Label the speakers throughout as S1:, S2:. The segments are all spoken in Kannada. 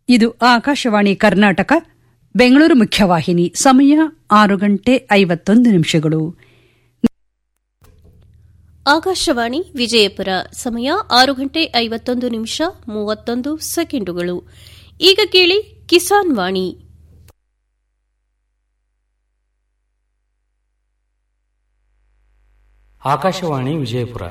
S1: ಇದು ಆಕಾಶವಾಣಿ ಕರ್ನಾಟಕ ಬೆಂಗಳೂರು ಮುಖ್ಯವಾಹಿನಿ ಸಮಯ ಆರು ಗಂಟೆ ಐವತ್ತೊಂದು ನಿಮಿಷಗಳು
S2: ಆಕಾಶವಾಣಿ ವಿಜಯಪುರ ಸಮಯ ಆರು ಗಂಟೆ ಐವತ್ತೊಂದು ನಿಮಿಷ ಮೂವತ್ತೊಂದು ಸೆಕೆಂಡುಗಳು ಈಗ ಕೇಳಿ ಕಿಸಾನ್ ವಾಣಿ
S3: ಆಕಾಶವಾಣಿ ವಿಜಯಪುರ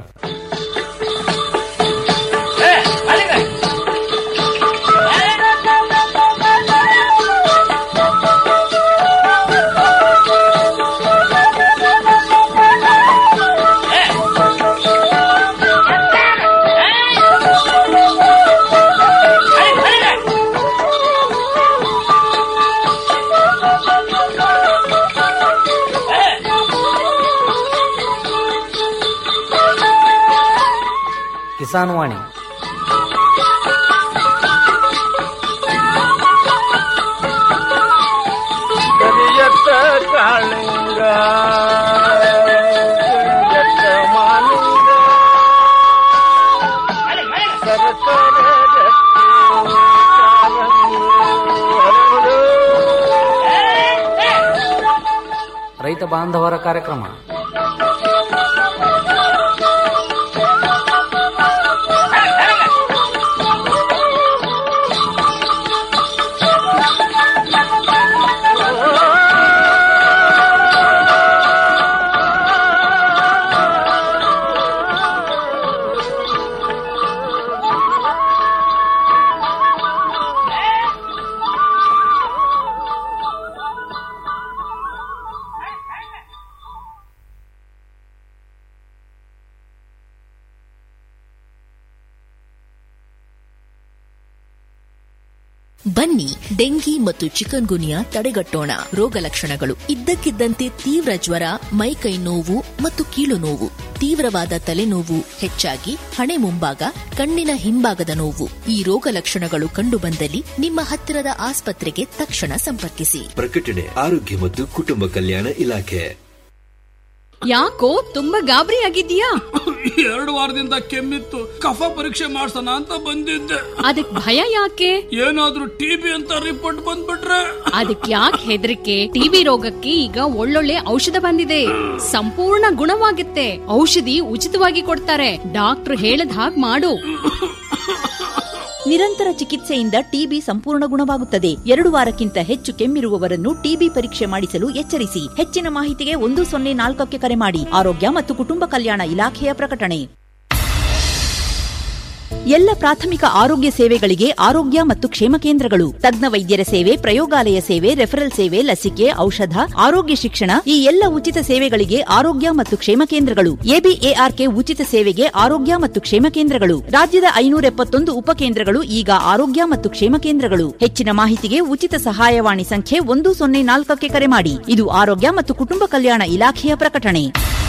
S3: ಕಿಸಾನ್ ವಾಣಿ
S4: ಕರಿಯತ್ತ ಕಾಳಿಂಗ ಕರಿಯತ್ತ ಮಾಲಿಂಗ ಸರಸರ ರತ್ನ ಕಾರಂಗಿ ಹರಡು.
S3: ರೈತ ಬಾಂಧವರ ಕಾರ್ಯಕ್ರಮ
S5: ಬನ್ನಿ ಡೆಂಗಿ ಮತ್ತು ಚಿಕನ್ ಗುನಿಯಾ ತಡೆಗಟ್ಟೋಣ ರೋಗ ಲಕ್ಷಣಗಳು ಇದ್ದಕ್ಕಿದ್ದಂತೆ ತೀವ್ರ ಜ್ವರ ಮೈಕೈ ನೋವು ಮತ್ತು ಕೀಲು ನೋವು ತೀವ್ರವಾದ ತಲೆನೋವು ಹೆಚ್ಚಾಗಿ ಹಣೆ ಮುಂಭಾಗ ಕಣ್ಣಿನ ಹಿಂಭಾಗದ ನೋವು ಈ ರೋಗ ಲಕ್ಷಣಗಳು ಕಂಡುಬಂದಲ್ಲಿ ನಿಮ್ಮ ಹತ್ತಿರದ ಆಸ್ಪತ್ರೆಗೆ ತಕ್ಷಣ ಸಂಪರ್ಕಿಸಿ
S6: ಪ್ರಕಟಣೆ ಆರೋಗ್ಯ ಮತ್ತು ಕುಟುಂಬ ಕಲ್ಯಾಣ ಇಲಾಖೆ
S7: ಯಾಕೋ ತುಂಬಾ ಗಾಬರಿ ಆಗಿದ್ಯಾ
S8: ಎರಡು ವಾರದಿಂದ ಕೆಮ್ಮಿತ್ತು ಕಫ ಪರೀಕ್ಷೆ ಮಾಡ್ಸೋಣ ಅಂತ ಬಂದಿದ್ದೆ
S7: ಅದಕ್ ಭಯ ಯಾಕೆ
S8: ಏನಾದ್ರೂ ಟಿಬಿ ಅಂತ ರಿಪೋರ್ಟ್ ಬಂದ್ಬಿಟ್ರೆ
S7: ಅದಕ್ ಯಾಕೆ ಹೆದರಿಕೆ ಟಿವಿ ರೋಗಕ್ಕೆ ಈಗ ಒಳ್ಳೊಳ್ಳೆ ಔಷಧ ಬಂದಿದೆ ಸಂಪೂರ್ಣ ಗುಣವಾಗುತ್ತೆ ಔಷಧಿ ಉಚಿತವಾಗಿ ಕೊಡ್ತಾರೆ ಡಾಕ್ಟರ್ ಹೇಳದ್ ಹಾಗ್ ಮಾಡು
S9: ನಿರಂತರ ಚಿಕಿತ್ಸೆಯಿಂದ ಟಿಬಿ ಸಂಪೂರ್ಣ ಗುಣವಾಗುತ್ತದೆ ಎರಡು ವಾರಕ್ಕಿಂತ ಹೆಚ್ಚು ಕೆಮ್ಮಿರುವವರನ್ನು ಟಿಬಿ ಪರೀಕ್ಷೆ ಮಾಡಿಸಲು ಎಚ್ಚರಿಸಿ ಹೆಚ್ಚಿನ ಮಾಹಿತಿಗೆ ಒಂದು ಸೊನ್ನೆ ನಾಲ್ಕಕ್ಕೆ ಕರೆ ಮಾಡಿ ಆರೋಗ್ಯ ಮತ್ತು ಕುಟುಂಬ ಕಲ್ಯಾಣ ಇಲಾಖೆಯ ಪ್ರಕಟಣೆ ಎಲ್ಲ ಪ್ರಾಥಮಿಕ ಆರೋಗ್ಯ ಸೇವೆಗಳಿಗೆ ಆರೋಗ್ಯ ಮತ್ತು ಕ್ಷೇಮ ಕೇಂದ್ರಗಳು ತಜ್ಞ ವೈದ್ಯರ ಸೇವೆ ಪ್ರಯೋಗಾಲಯ ಸೇವೆ ರೆಫರಲ್ ಸೇವೆ ಲಸಿಕೆ ಔಷಧ ಆರೋಗ್ಯ ಶಿಕ್ಷಣ ಈ ಎಲ್ಲ ಉಚಿತ ಸೇವೆಗಳಿಗೆ ಆರೋಗ್ಯ ಮತ್ತು ಕ್ಷೇಮ ಕೇಂದ್ರಗಳು ಎಬಿಎಆರ್ಕೆ ಉಚಿತ ಸೇವೆಗೆ ಆರೋಗ್ಯ ಮತ್ತು ಕ್ಷೇಮ ಕೇಂದ್ರಗಳು ರಾಜ್ಯದ ಐನೂರ ಎಪ್ಪತ್ತೊಂದು ಉಪಕೇಂದ್ರಗಳು ಈಗ ಆರೋಗ್ಯ ಮತ್ತು ಕ್ಷೇಮ ಕೇಂದ್ರಗಳು ಹೆಚ್ಚಿನ ಮಾಹಿತಿಗೆ ಉಚಿತ ಸಹಾಯವಾಣಿ ಸಂಖ್ಯೆ ಒಂದು ಸೊನ್ನೆ ನಾಲ್ಕಕ್ಕೆ ಕರೆ ಮಾಡಿ ಇದು ಆರೋಗ್ಯ ಮತ್ತು ಕುಟುಂಬ ಕಲ್ಯಾಣ ಇಲಾಖೆಯ ಪ್ರಕಟಣೆ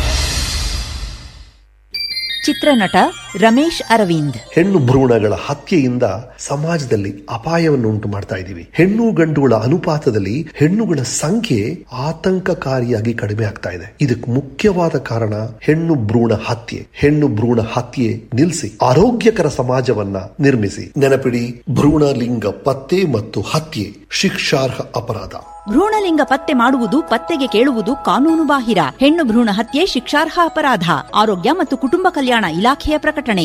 S9: ಚಿತ್ರನಟ ರಮೇಶ್ ಅರವಿಂದ್
S10: ಹೆಣ್ಣು ಭ್ರೂಣಗಳ ಹತ್ಯೆಯಿಂದ ಸಮಾಜದಲ್ಲಿ ಅಪಾಯವನ್ನು ಉಂಟು ಮಾಡ್ತಾ ಇದ್ದೀವಿ ಹೆಣ್ಣು ಗಂಡುಗಳ ಅನುಪಾತದಲ್ಲಿ ಹೆಣ್ಣುಗಳ ಸಂಖ್ಯೆ ಆತಂಕಕಾರಿಯಾಗಿ ಕಡಿಮೆ ಆಗ್ತಾ ಇದೆ ಇದಕ್ಕೆ ಮುಖ್ಯವಾದ ಕಾರಣ ಹೆಣ್ಣು ಭ್ರೂಣ ಹತ್ಯೆ ಹೆಣ್ಣು ಭ್ರೂಣ ಹತ್ಯೆ ನಿಲ್ಲಿಸಿ ಆರೋಗ್ಯಕರ ಸಮಾಜವನ್ನ ನಿರ್ಮಿಸಿ ನೆನಪಿಡಿ ಭ್ರೂಣ ಲಿಂಗ ಪತ್ತೆ ಮತ್ತು ಹತ್ಯೆ ಶಿಕ್ಷಾರ್ಹ ಅಪರಾಧ
S9: ಭ್ರೂಣಲಿಂಗ ಪತ್ತೆ ಮಾಡುವುದು ಪತ್ತೆಗೆ ಕೇಳುವುದು ಕಾನೂನು ಬಾಹಿರ ಹೆಣ್ಣು ಭ್ರೂಣ ಹತ್ಯೆ ಶಿಕ್ಷಾರ್ಹ ಅಪರಾಧ ಆರೋಗ್ಯ ಮತ್ತು ಕುಟುಂಬ ಕಲ್ಯಾಣ ಇಲಾಖೆಯ ಪ್ರಕಟಣೆ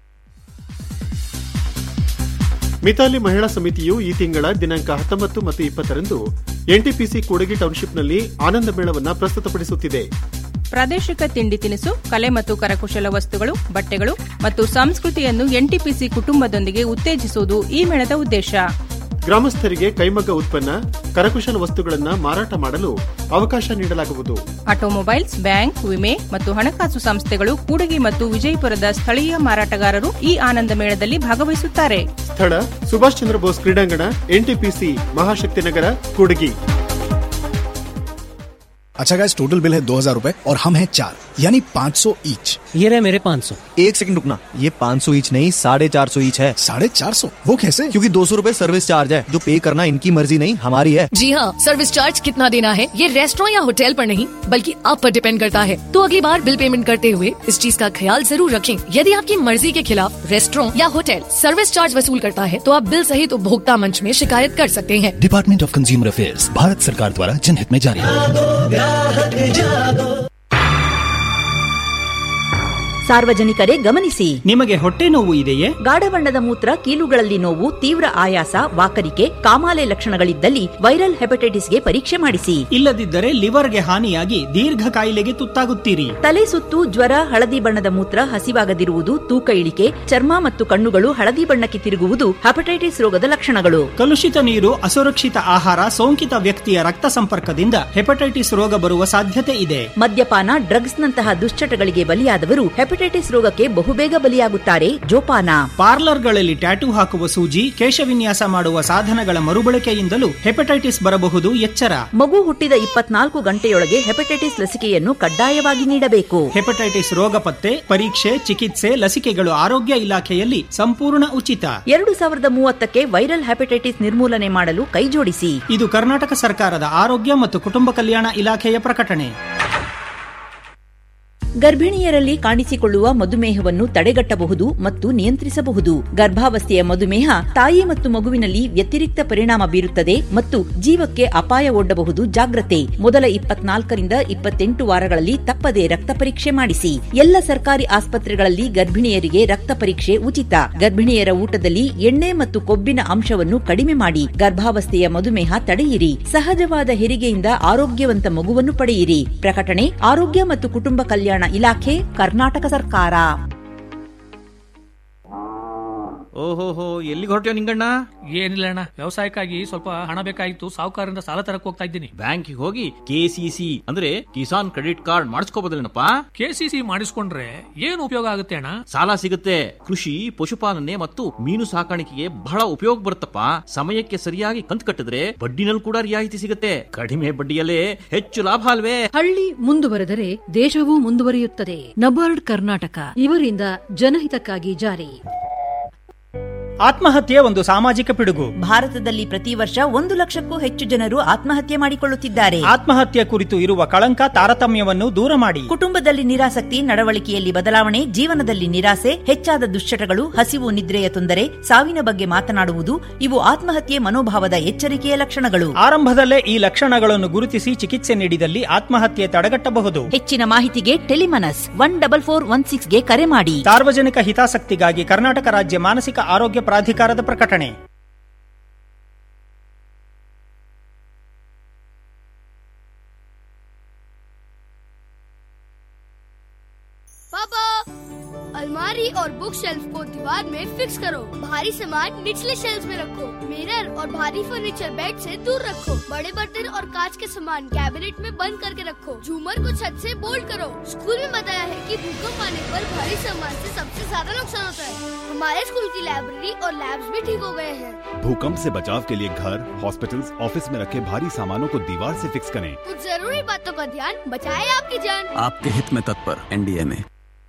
S11: ಮಿತಾಲಿ ಮಹಿಳಾ ಸಮಿತಿಯು ಈ ತಿಂಗಳ ದಿನಾಂಕ ಹತ್ತೊಂಬತ್ತು ಮತ್ತು ಇಪ್ಪತ್ತರಂದು ಎನ್ಟಿಪಿಸಿ ಕೂಡಗಿ ಟೌನ್ಶಿಪ್ನಲ್ಲಿ ಆನಂದ ಮೇಳವನ್ನ ಪ್ರಸ್ತುತಪಡಿಸುತ್ತಿದೆ
S12: ಪ್ರಾದೇಶಿಕ ತಿಂಡಿ ತಿನಿಸು ಕಲೆ ಮತ್ತು ಕರಕುಶಲ ವಸ್ತುಗಳು ಬಟ್ಟೆಗಳು ಮತ್ತು ಸಂಸ್ಕೃತಿಯನ್ನು ಎನ್ಟಿಪಿಸಿ ಕುಟುಂಬದೊಂದಿಗೆ ಉತ್ತೇಜಿಸುವುದು ಈ ಮೇಳದ ಉದ್ದೇಶ
S11: ಗ್ರಾಮಸ್ಥರಿಗೆ ಕೈಮಗ್ಗ ಉತ್ಪನ್ನ ಕರಕುಶಲ ವಸ್ತುಗಳನ್ನು ಮಾರಾಟ ಮಾಡಲು ಅವಕಾಶ ನೀಡಲಾಗುವುದು
S12: ಆಟೋಮೊಬೈಲ್ಸ್ ಬ್ಯಾಂಕ್ ವಿಮೆ ಮತ್ತು ಹಣಕಾಸು ಸಂಸ್ಥೆಗಳು ಕೂಡಗಿ ಮತ್ತು ವಿಜಯಪುರದ ಸ್ಥಳೀಯ ಮಾರಾಟಗಾರರು ಈ ಆನಂದ ಮೇಳದಲ್ಲಿ ಭಾಗವಹಿಸುತ್ತಾರೆ
S11: ಸ್ಥಳ ಸುಭಾಷ್ ಚಂದ್ರ ಬೋಸ್ ಕ್ರೀಡಾಂಗಣ ಎನ್ಟಿಪಿಸಿ ಮಹಾಶಕ್ತಿನಗರ ಕೂಡಗಿ
S13: अच्छा गाइस टोटल बिल है दो हजार रूपए और हम हैं चार यानी पाँच सौ ईच
S14: ये रहे मेरे पाँच सौ
S15: एक सेकंड रुकना ये पाँच सौ ईच नहीं साढ़े चार सौ ईच है
S13: साढ़े चार सौ वो कैसे
S15: क्योंकि दो सौ रूपए सर्विस चार्ज है जो पे करना इनकी मर्जी नहीं हमारी है
S16: जी हाँ सर्विस चार्ज कितना देना है ये रेस्टोरेंट या होटल पर नहीं बल्कि आप पर डिपेंड करता है तो अगली बार बिल पेमेंट करते हुए इस चीज का ख्याल जरूर रखें यदि आपकी मर्जी के खिलाफ रेस्टोरेंट या होटल सर्विस चार्ज वसूल करता है तो आप बिल सहित उपभोक्ता मंच में शिकायत कर सकते हैं
S13: department of consumer affairs Bharat सरकार द्वारा जनहित में जारी
S9: ಸಾರ್ವಜನಿಕರೇ ಗಮನಿಸಿ
S17: ನಿಮಗೆ ಹೊಟ್ಟೆ ನೋವು ಇದೆಯೇ
S9: ಗಾಢ ಬಣ್ಣದ ಮೂತ್ರ ಕೀಲುಗಳಲ್ಲಿ ನೋವು ತೀವ್ರ ಆಯಾಸ ವಾಕರಿಕೆ ಕಾಮಾಲೆ ಲಕ್ಷಣಗಳಿದ್ದಲ್ಲಿ ವೈರಲ್ ಹೆಪಟೈಟಿಸ್ಗೆ ಪರೀಕ್ಷೆ ಮಾಡಿಸಿ
S17: ಇಲ್ಲದಿದ್ದರೆ ಲಿವರ್ಗೆ ಹಾನಿಯಾಗಿ ದೀರ್ಘ ಕಾಯಿಲೆಗೆ ತುತ್ತಾಗುತ್ತೀರಿ
S9: ತಲೆ ಸುತ್ತು ಜ್ವರ ಹಳದಿ ಬಣ್ಣದ ಮೂತ್ರ ಹಸಿವಾಗದಿರುವುದು ತೂಕ ಇಳಿಕೆ ಚರ್ಮ ಮತ್ತು ಕಣ್ಣುಗಳು ಹಳದಿ ಬಣ್ಣಕ್ಕೆ ತಿರುಗುವುದು ಹೆಪಟೈಟಿಸ್ ರೋಗದ ಲಕ್ಷಣಗಳು
S17: ಕಲುಷಿತ ನೀರು ಅಸುರಕ್ಷಿತ ಆಹಾರ ಸೋಂಕಿತ ವ್ಯಕ್ತಿಯ ರಕ್ತ ಸಂಪರ್ಕದಿಂದ ಹೆಪಟೈಟಿಸ್ ರೋಗ ಬರುವ ಸಾಧ್ಯತೆ ಇದೆ
S9: ಮದ್ಯಪಾನ ಡ್ರಗ್ಸ್ ನಂತಹ ದುಶ್ಚಟಗಳಿಗೆ ಬಲಿಯಾದವರು ಹೆಪಟೈಟಿಸ್ ರೋಗಕ್ಕೆ ಬಹುಬೇಗ ಬಲಿಯಾಗುತ್ತಾರೆ ಜೋಪಾನ
S17: ಪಾರ್ಲರ್ಗಳಲ್ಲಿ ಟ್ಯಾಟೂ ಹಾಕುವ ಸೂಜಿ ಕೇಶವಿನ್ಯಾಸ ಮಾಡುವ ಸಾಧನಗಳ ಮರುಬಳಕೆಯಿಂದಲೂ ಹೆಪಟೈಟಿಸ್ ಬರಬಹುದು ಎಚ್ಚರ
S9: ಮಗು ಹುಟ್ಟಿದ ಇಪ್ಪತ್ನಾಲ್ಕು ಗಂಟೆಯೊಳಗೆ ಹೆಪಟೈಟಿಸ್ ಲಸಿಕೆಯನ್ನು ಕಡ್ಡಾಯವಾಗಿ ನೀಡಬೇಕು
S17: ಹೆಪಟೈಟಿಸ್ ರೋಗ ಪತ್ತೆ ಪರೀಕ್ಷೆ ಚಿಕಿತ್ಸೆ ಲಸಿಕೆಗಳು ಆರೋಗ್ಯ ಇಲಾಖೆಯಲ್ಲಿ ಸಂಪೂರ್ಣ ಉಚಿತ
S9: ಎರಡು ಸಾವಿರದ ಮೂವತ್ತಕ್ಕೆ ವೈರಲ್ ಹೆಪಟೈಟಿಸ್ ನಿರ್ಮೂಲನೆ ಮಾಡಲು ಕೈಜೋಡಿಸಿ
S17: ಇದು ಕರ್ನಾಟಕ ಸರ್ಕಾರದ ಆರೋಗ್ಯ ಮತ್ತು ಕುಟುಂಬ ಕಲ್ಯಾಣ ಇಲಾಖೆಯ ಪ್ರಕಟಣೆ
S9: ಗರ್ಭಿಣಿಯರಲ್ಲಿ ಕಾಣಿಸಿಕೊಳ್ಳುವ ಮಧುಮೇಹವನ್ನು ತಡೆಗಟ್ಟಬಹುದು ಮತ್ತು ನಿಯಂತ್ರಿಸಬಹುದು ಗರ್ಭಾವಸ್ಥೆಯ ಮಧುಮೇಹ ತಾಯಿ ಮತ್ತು ಮಗುವಿನಲ್ಲಿ ವ್ಯತಿರಿಕ್ತ ಪರಿಣಾಮ ಬೀರುತ್ತದೆ ಮತ್ತು ಜೀವಕ್ಕೆ ಅಪಾಯ ಒಡ್ಡಬಹುದು ಜಾಗ್ರತೆ ಮೊದಲ ಇಪ್ಪತ್ನಾಲ್ಕರಿಂದ ಇಪ್ಪತ್ತೆಂಟು ವಾರಗಳಲ್ಲಿ ತಪ್ಪದೆ ರಕ್ತ ಪರೀಕ್ಷೆ ಮಾಡಿಸಿ ಎಲ್ಲ ಸರ್ಕಾರಿ ಆಸ್ಪತ್ರೆಗಳಲ್ಲಿ ಗರ್ಭಿಣಿಯರಿಗೆ ರಕ್ತ ಪರೀಕ್ಷೆ ಉಚಿತ ಗರ್ಭಿಣಿಯರ ಊಟದಲ್ಲಿ ಎಣ್ಣೆ ಮತ್ತು ಕೊಬ್ಬಿನ ಅಂಶವನ್ನು ಕಡಿಮೆ ಮಾಡಿ ಗರ್ಭಾವಸ್ಥೆಯ ಮಧುಮೇಹ ತಡೆಯಿರಿ ಸಹಜವಾದ ಹೆರಿಗೆಯಿಂದ ಆರೋಗ್ಯವಂತ ಮಗುವನ್ನು ಪಡೆಯಿರಿ ಪ್ರಕಟಣೆ ಆರೋಗ್ಯ ಮತ್ತು ಕುಟುಂಬ ಕಲ್ಯಾಣ ಇಲಾಖೆ ಕರ್ನಾಟಕ ಸರ್ಕಾರ
S18: ಓಹೋಹೋ ಎಲ್ಲಿಗೆ ಹೊರಟ್ಯೋ ನಿಂಗಣ್ಣ
S19: ಏನಿಲ್ಲ ಅಣ್ಣ ವ್ಯವಸಾಯಕ್ಕಾಗಿ ಸ್ವಲ್ಪ ಹಣ ಬೇಕಾಗಿತ್ತು ಸಾಹುಕಾರರಿಂದ ಸಾಲ ತರಕ್ ಹೋಗ್ತಾ ಇದ್ದೀನಿ
S18: ಬ್ಯಾಂಕಿಗೆ ಹೋಗಿ ಕೆಸಿಸಿ ಅಂದ್ರೆ ಕಿಸಾನ್ ಕ್ರೆಡಿಟ್ ಕಾರ್ಡ್ ಮಾಡಿಸ್ಕೋಬೋದಿಲ್ಲನಪ್ಪ
S19: ಕೆಸಿಸಿ ಮಾಡಿಸ್ಕೊಂಡ್ರೆ ಏನು ಉಪಯೋಗ ಆಗುತ್ತೆ ಅಣ್ಣ
S18: ಸಾಲ ಸಿಗುತ್ತೆ ಕೃಷಿ ಪಶುಪಾಲನೆ ಮತ್ತು ಮೀನು ಸಾಕಾಣಿಕೆಗೆ ಬಹಳ ಉಪಯೋಗ ಬರುತ್ತಪ್ಪ ಸಮಯಕ್ಕೆ ಸರಿಯಾಗಿ ಕಂತು ಕಟ್ಟಿದ್ರೆ ಬಡ್ಡಿನಲ್ಲಿ ಕೂಡ ರಿಯಾಯಿತಿ ಸಿಗುತ್ತೆ ಕಡಿಮೆ ಬಡ್ಡಿಯಲ್ಲೇ ಹೆಚ್ಚು ಲಾಭ ಅಲ್ವೇ
S20: ಹಳ್ಳಿ ಮುಂದುವರೆದರೆ ದೇಶವೂ ಮುಂದುವರಿಯುತ್ತದೆ ನಬಾರ್ಡ್ ಕರ್ನಾಟಕ ಇವರಿಂದ ಜನಹಿತಕ್ಕಾಗಿ ಜಾರಿ
S17: ಆತ್ಮಹತ್ಯೆ ಒಂದು ಸಾಮಾಜಿಕ ಪಿಡುಗು
S9: ಭಾರತದಲ್ಲಿ ಪ್ರತಿ ವರ್ಷ ಒಂದು ಲಕ್ಷಕ್ಕೂ ಹೆಚ್ಚು ಜನರು ಆತ್ಮಹತ್ಯೆ ಮಾಡಿಕೊಳ್ಳುತ್ತಿದ್ದಾರೆ
S17: ಆತ್ಮಹತ್ಯೆ ಕುರಿತು ಇರುವ ಕಳಂಕ ತಾರತಮ್ಯವನ್ನು ದೂರ ಮಾಡಿ
S9: ಕುಟುಂಬದಲ್ಲಿ ನಿರಾಸಕ್ತಿ ನಡವಳಿಕೆಯಲ್ಲಿ ಬದಲಾವಣೆ ಜೀವನದಲ್ಲಿ ನಿರಾಸೆ ಹೆಚ್ಚಾದ ದುಶ್ಚಟಗಳು ಹಸಿವು ನಿದ್ರೆಯ ತೊಂದರೆ ಸಾವಿನ ಬಗ್ಗೆ ಮಾತನಾಡುವುದು ಇವು ಆತ್ಮಹತ್ಯೆ ಮನೋಭಾವದ ಎಚ್ಚರಿಕೆಯ ಲಕ್ಷಣಗಳು
S17: ಆರಂಭದಲ್ಲೇ ಈ ಲಕ್ಷಣಗಳನ್ನು ಗುರುತಿಸಿ ಚಿಕಿತ್ಸೆ ನೀಡಿದಲ್ಲಿ ಆತ್ಮಹತ್ಯೆ ತಡೆಗಟ್ಟಬಹುದು
S9: ಹೆಚ್ಚಿನ ಮಾಹಿತಿಗೆ Telemanas one double four one ಸಿಕ್ಸ್ಗೆ ಕರೆ ಮಾಡಿ
S17: ಸಾರ್ವಜನಿಕ ಹಿತಾಸಕ್ತಿಗಾಗಿ ಕರ್ನಾಟಕ ರಾಜ್ಯ ಮಾನಸಿಕ ಆರೋಗ್ಯ ಪ್ರಾಧಿಕಾರದ ಪ್ರಕಟಣೆ
S21: पापा अलमारी और बुक शेल्फ को दीवार में फिक्स करो भारी सामान निचले शेल्फ में रखो मिरर और भारी फर्नीचर बेड से दूर रखो बड़े बर्तन और कांच के सामान कैबिनेट में बंद करके रखो झूमर को छत से बोल्ड करो स्कूल में बताया है कि भूकंप आने पर भारी सामान से सबसे ज्यादा नुकसान होता है हमारे स्कूल की लाइब्रेरी और लैब्स भी ठीक हो गए हैं
S22: भूकंप से बचाव के लिए घर हॉस्पिटल्स, ऑफिस में रखे भारी सामानों को दीवार से फिक्स करें
S21: कुछ जरूरी बातों का ध्यान बचाए आपकी जान
S23: आपके हित में तत्पर एनडीए में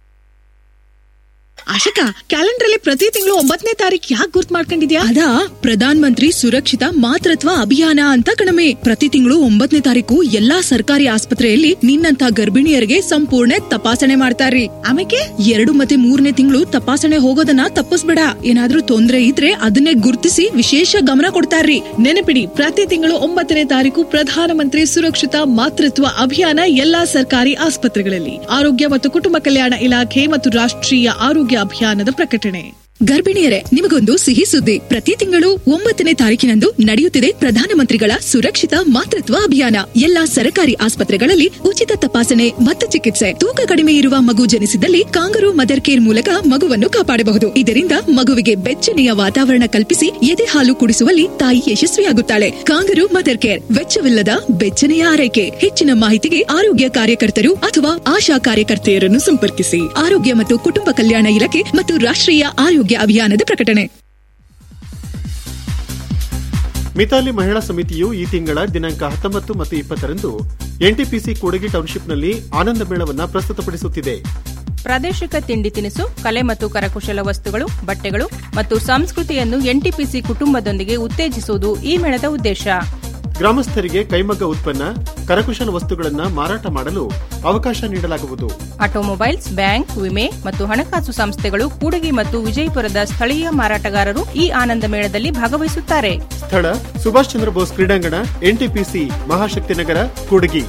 S24: ಆಶಿಕಾ ಕ್ಯಾಲೆಂಡರ್ ಅಲ್ಲಿ ಪ್ರತಿ ತಿಂಗಳು ಒಂಬತ್ತನೇ ತಾರೀಕು ಯಾಕೆ ಗುರ್ತ್ ಮಾಡ್ಕೊಂಡಿದ್ಯಾ ಅದಾ ಪ್ರಧಾನ ಮಂತ್ರಿ ಸುರಕ್ಷಿತ ಮಾತೃತ್ವ ಅಭಿಯಾನ ಅಂತ ಕಣಮೆ ಪ್ರತಿ ತಿಂಗಳು ಒಂಬತ್ತನೇ ತಾರೀಕು ಎಲ್ಲಾ ಸರ್ಕಾರಿ ಆಸ್ಪತ್ರೆಯಲ್ಲಿ ನಿನ್ನಂತ ಗರ್ಭಿಣಿಯರಿಗೆ ಸಂಪೂರ್ಣ ತಪಾಸಣೆ ಮಾಡ್ತಾರ್ರಿ ಆಮೇಲೆ ಎರಡು ಮತ್ತೆ ಮೂರನೇ ತಿಂಗಳು ತಪಾಸಣೆ ಹೋಗೋದನ್ನ ತಪ್ಪಿಸ್ಬೇಡ ಏನಾದ್ರೂ ತೊಂದ್ರೆ ಇದ್ರೆ ಅದನ್ನೇ ಗುರ್ತಿಸಿ ವಿಶೇಷ ಗಮನ ಕೊಡ್ತಾರ್ರಿ ನೆನಪಿಡಿ ಪ್ರತಿ ತಿಂಗಳು ಒಂಬತ್ತನೇ ತಾರೀಕು ಪ್ರಧಾನಮಂತ್ರಿ ಸುರಕ್ಷಿತ ಮಾತೃತ್ವ ಅಭಿಯಾನ ಎಲ್ಲಾ ಸರ್ಕಾರಿ ಆಸ್ಪತ್ರೆಗಳಲ್ಲಿ ಆರೋಗ್ಯ ಮತ್ತು ಕುಟುಂಬ ಕಲ್ಯಾಣ ಇಲಾಖೆ ಮತ್ತು ರಾಷ್ಟ್ರೀಯ ಆರೋಗ್ಯ ಅಭಿಯಾನದ ಪ್ರಕಟಣೆ ಗರ್ಭಿಣಿಯರೇ ನಿಮಗೊಂದು ಸಿಹಿ ಸುದ್ದಿ ಪ್ರತಿ ತಿಂಗಳು ಒಂಬತ್ತನೇ ತಾರೀಕಿನಂದು ನಡೆಯುತ್ತಿದೆ ಪ್ರಧಾನಮಂತ್ರಿಗಳ ಸುರಕ್ಷಿತ ಮಾತೃತ್ವ ಅಭಿಯಾನ ಎಲ್ಲಾ ಸರ್ಕಾರಿ ಆಸ್ಪತ್ರೆಗಳಲ್ಲಿ ಉಚಿತ ತಪಾಸಣೆ ಮತ್ತು ಚಿಕಿತ್ಸೆ ತೂಕ ಕಡಿಮೆ ಇರುವ ಮಗು ಜನಿಸಿದಲ್ಲಿ ಕಾಂಗರು ಮದರ್ ಕೇರ್ ಮೂಲಕ ಮಗುವನ್ನು ಕಾಪಾಡಬಹುದು ಇದರಿಂದ ಮಗುವಿಗೆ ಬೆಚ್ಚನೆಯ ವಾತಾವರಣ ಕಲ್ಪಿಸಿ ಎದೆ ಹಾಲು ಕುಡಿಸುವಲ್ಲಿ ತಾಯಿ ಯಶಸ್ವಿಯಾಗುತ್ತಾಳೆ ಕಾಂಗರು ಮದರ್ ಕೇರ್ ವೆಚ್ಚವಿಲ್ಲದ ಬೆಚ್ಚನೆಯ ಆರೈಕೆ ಹೆಚ್ಚಿನ ಮಾಹಿತಿಗೆ ಆರೋಗ್ಯ ಕಾರ್ಯಕರ್ತರು ಅಥವಾ ಆಶಾ ಕಾರ್ಯಕರ್ತೆಯರನ್ನು ಸಂಪರ್ಕಿಸಿ ಆರೋಗ್ಯ ಮತ್ತು ಕುಟುಂಬ ಕಲ್ಯಾಣ ಇಲಾಖೆ ಮತ್ತು ರಾಷ್ಟ್ರೀಯ ಆರೋಗ್ಯ ಅಭಿಯಾನದ ಪ್ರಕಟಣೆ
S11: ಮಿತಾಲಿ ಮಹಿಳಾ ಸಮಿತಿಯು ಈ ತಿಂಗಳ ದಿನಾಂಕ ಹತ್ತೊಂಬತ್ತು ಮತ್ತು ಇಪ್ಪತ್ತರಂದು ಎನ್ಟಿಪಿಸಿ ಕೂಡಗಿ ಟೌನ್ಶಿಪ್ನಲ್ಲಿ ಆನಂದ ಮೇಳವನ್ನ ಪ್ರಸ್ತುತಪಡಿಸುತ್ತಿದೆ
S12: ಪ್ರಾದೇಶಿಕ ತಿಂಡಿ ತಿನಿಸು ಕಲೆ ಮತ್ತು ಕರಕುಶಲ ವಸ್ತುಗಳು ಬಟ್ಟೆಗಳು ಮತ್ತು ಸಂಸ್ಕೃತಿಯನ್ನು ಎನ್ಟಿಪಿಸಿ ಕುಟುಂಬದೊಂದಿಗೆ ಉತ್ತೇಜಿಸುವುದು ಈ ಮೇಳದ ಉದ್ದೇಶ
S11: ಗ್ರಾಮಸ್ಥರಿಗೆ ಕೈಮಗ್ಗ ಉತ್ಪನ್ನ ಕರಕುಶಲ ವಸ್ತುಗಳನ್ನು ಮಾರಾಟ ಮಾಡಲು ಅವಕಾಶ ನೀಡಲಾಗುವುದು
S12: ಆಟೋಮೊಬೈಲ್ಸ್ ಬ್ಯಾಂಕ್ ವಿಮೆ ಮತ್ತು ಹಣಕಾಸು ಸಂಸ್ಥೆಗಳು ಕೂಡಗಿ ಮತ್ತು ವಿಜಯಪುರದ ಸ್ಥಳೀಯ ಮಾರಾಟಗಾರರು ಈ ಆನಂದ ಮೇಳದಲ್ಲಿ ಭಾಗವಹಿಸುತ್ತಾರೆ
S11: ಸ್ಥಳ ಸುಭಾಷ್ ಚಂದ್ರ ಬೋಸ್ ಕ್ರೀಡಾಂಗಣ ಎನ್ಟಿಪಿಸಿ ಮಹಾಶಕ್ತಿನಗರ ಕೂಡಗಿ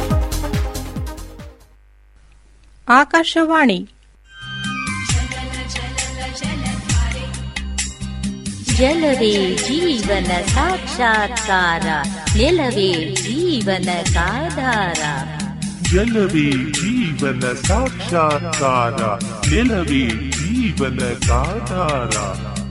S12: ಆಕಾಶವಾಣಿ
S1: ಜಲವೇ ಜೀವನ ಸಾಕ್ಷಾತ್ಕಾರ ನೆಲವೇ ಜೀವನದಾಧಾರ
S2: ಜಲವೇ ಜೀವನ ಸಾಕ್ಷಾತ್ಕಾರ ನೆಲವೇ ಜೀವನದಾಧಾರ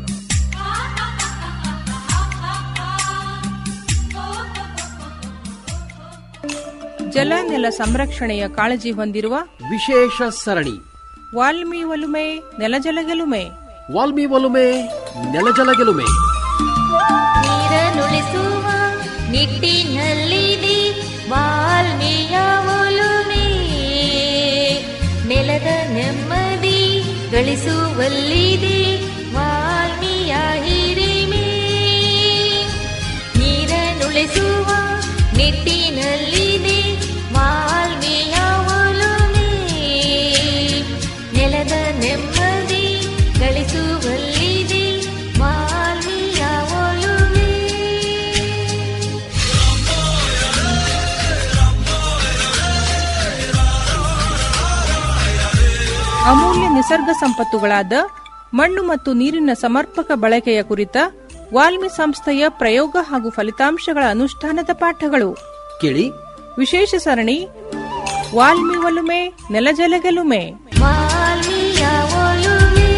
S12: ಜಲ ನೆಲ ಸಂರಕ್ಷಣೆಯ ಕಾಳಜಿ ಹೊಂದಿರುವ
S4: ವಿಶೇಷ ಸರಣಿ
S12: ವಾಲ್ಮಿ ಒಲುಮೆ ನೆಲಜಲ ಗೆಲುಮೆ
S4: ವಾಲ್ಮಿ ಒಲುಮೆ ನೆಲಜಲ ಗೆಲುಮೆ
S1: ನೀರನ್ನುಳಿಸುವ ನಿಟ್ಟಿನಲ್ಲಿದೆ ವಾಲ್ಮೀಯ ಒಲುಮೆ ನೆಲದ ನೆಮ್ಮದಿ ಗಳಿಸುವಲ್ಲಿದೆ ವಾಲ್ಮೀಯ ಹಿರಿಮೆ ನೀರನ್ನುಳಿಸುವ ನಿಟ್ಟಿನಲ್ಲಿದೆ ವಾಲ್ಮೀಯ ಒಲುಮೆ ನೆಲದ ನೆಮ್ಮದಿ ಗಳಿಸುವಲ್ಲಿದೆ ವಾಲ್ಮೀಯ ಒಲುಮೆ
S12: ಅಮೂಲ್ಯ ನಿಸರ್ಗ ಸಂಪತ್ತುಗಳಾದ ಮಣ್ಣು ಮತ್ತು ನೀರಿನ ಸಮರ್ಪಕ ಬಳಕೆಯ ಕುರಿತ ವಾಲ್ಮಿ ಸಂಸ್ಥೆಯ ಪ್ರಯೋಗ ಹಾಗೂ ಫಲಿತಾಂಶಗಳ ಅನುಷ್ಠಾನದ ಪಾಠಗಳು
S4: ಕೇಳಿ
S12: ವಿಶೇಷ ಸರಣಿ ವಾಲ್ಮಿ ಒಲುಮೆ ನೆಲಜಲ ಗೆಲುಮೆ
S1: ವಾಲ್ಮೀಯ ಒಲುಮೆ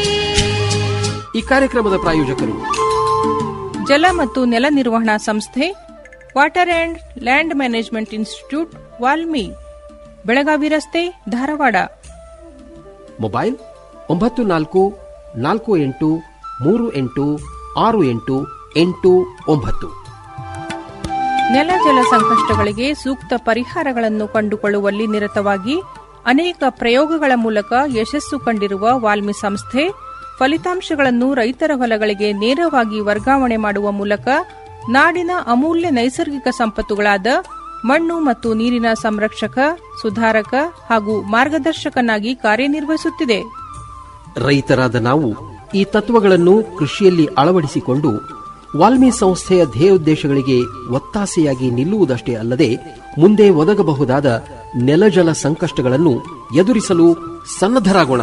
S4: ಈ ಕಾರ್ಯಕ್ರಮದ ಪ್ರಾಯೋಜಕರು
S12: ಜಲ ಮತ್ತು ನೆಲ ನಿರ್ವಹಣಾ ಸಂಸ್ಥೆ water and land management institute WALMI Belagavi ರಸ್ತೆ ಧಾರವಾಡ
S4: ಮೊಬೈಲ್ ಒಂಬತ್ತು ನಾಲ್ಕು ನಾಲ್ಕು ಎಂಟು ಮೂರು ಎಂಟು ಆರು ಎಂಟು ಎಂಟು ಒಂಬತ್ತು
S12: ನೆಲ ಜಲ ಸಂಕಷ್ಟಗಳಿಗೆ ಸೂಕ್ತ ಪರಿಹಾರಗಳನ್ನು ಕಂಡುಕೊಳ್ಳುವಲ್ಲಿ ನಿರತವಾಗಿ ಅನೇಕ ಪ್ರಯೋಗಗಳ ಮೂಲಕ ಯಶಸ್ಸು ಕಂಡಿರುವ ವಾಲ್ಮಿ ಸಂಸ್ಥೆ ಫಲಿತಾಂಶಗಳನ್ನು ರೈತರ ಹೊಲಗಳಿಗೆ ನೇರವಾಗಿ ವರ್ಗಾವಣೆ ಮಾಡುವ ಮೂಲಕ ನಾಡಿನ ಅಮೂಲ್ಯ ನೈಸರ್ಗಿಕ ಸಂಪತ್ತುಗಳಾದ ಮಣ್ಣು ಮತ್ತು ನೀರಿನ ಸಂರಕ್ಷಕ ಸುಧಾರಕ ಹಾಗೂ ಮಾರ್ಗದರ್ಶಕನಾಗಿ ಕಾರ್ಯನಿರ್ವಹಿಸುತ್ತಿದೆ
S4: ರೈತರಾದ ನಾವು ಈ ತತ್ವಗಳನ್ನು ಕೃಷಿಯಲ್ಲಿ ಅಳವಡಿಸಿಕೊಂಡು ವಾಲ್ಮಿ ಸಂಸ್ಥೆಯ ಧ್ಯೇಯೋದ್ದೇಶಗಳಿಗೆ ಒತ್ತಾಸೆಯಾಗಿ ನಿಲ್ಲುವುದಷ್ಟೇ ಅಲ್ಲದೆ ಮುಂದೆ ಒದಗಬಹುದಾದ ನೆಲಜಲ ಸಂಕಷ್ಟಗಳನ್ನು ಎದುರಿಸಲು ಸನ್ನದ್ಧರಾಗೋಣ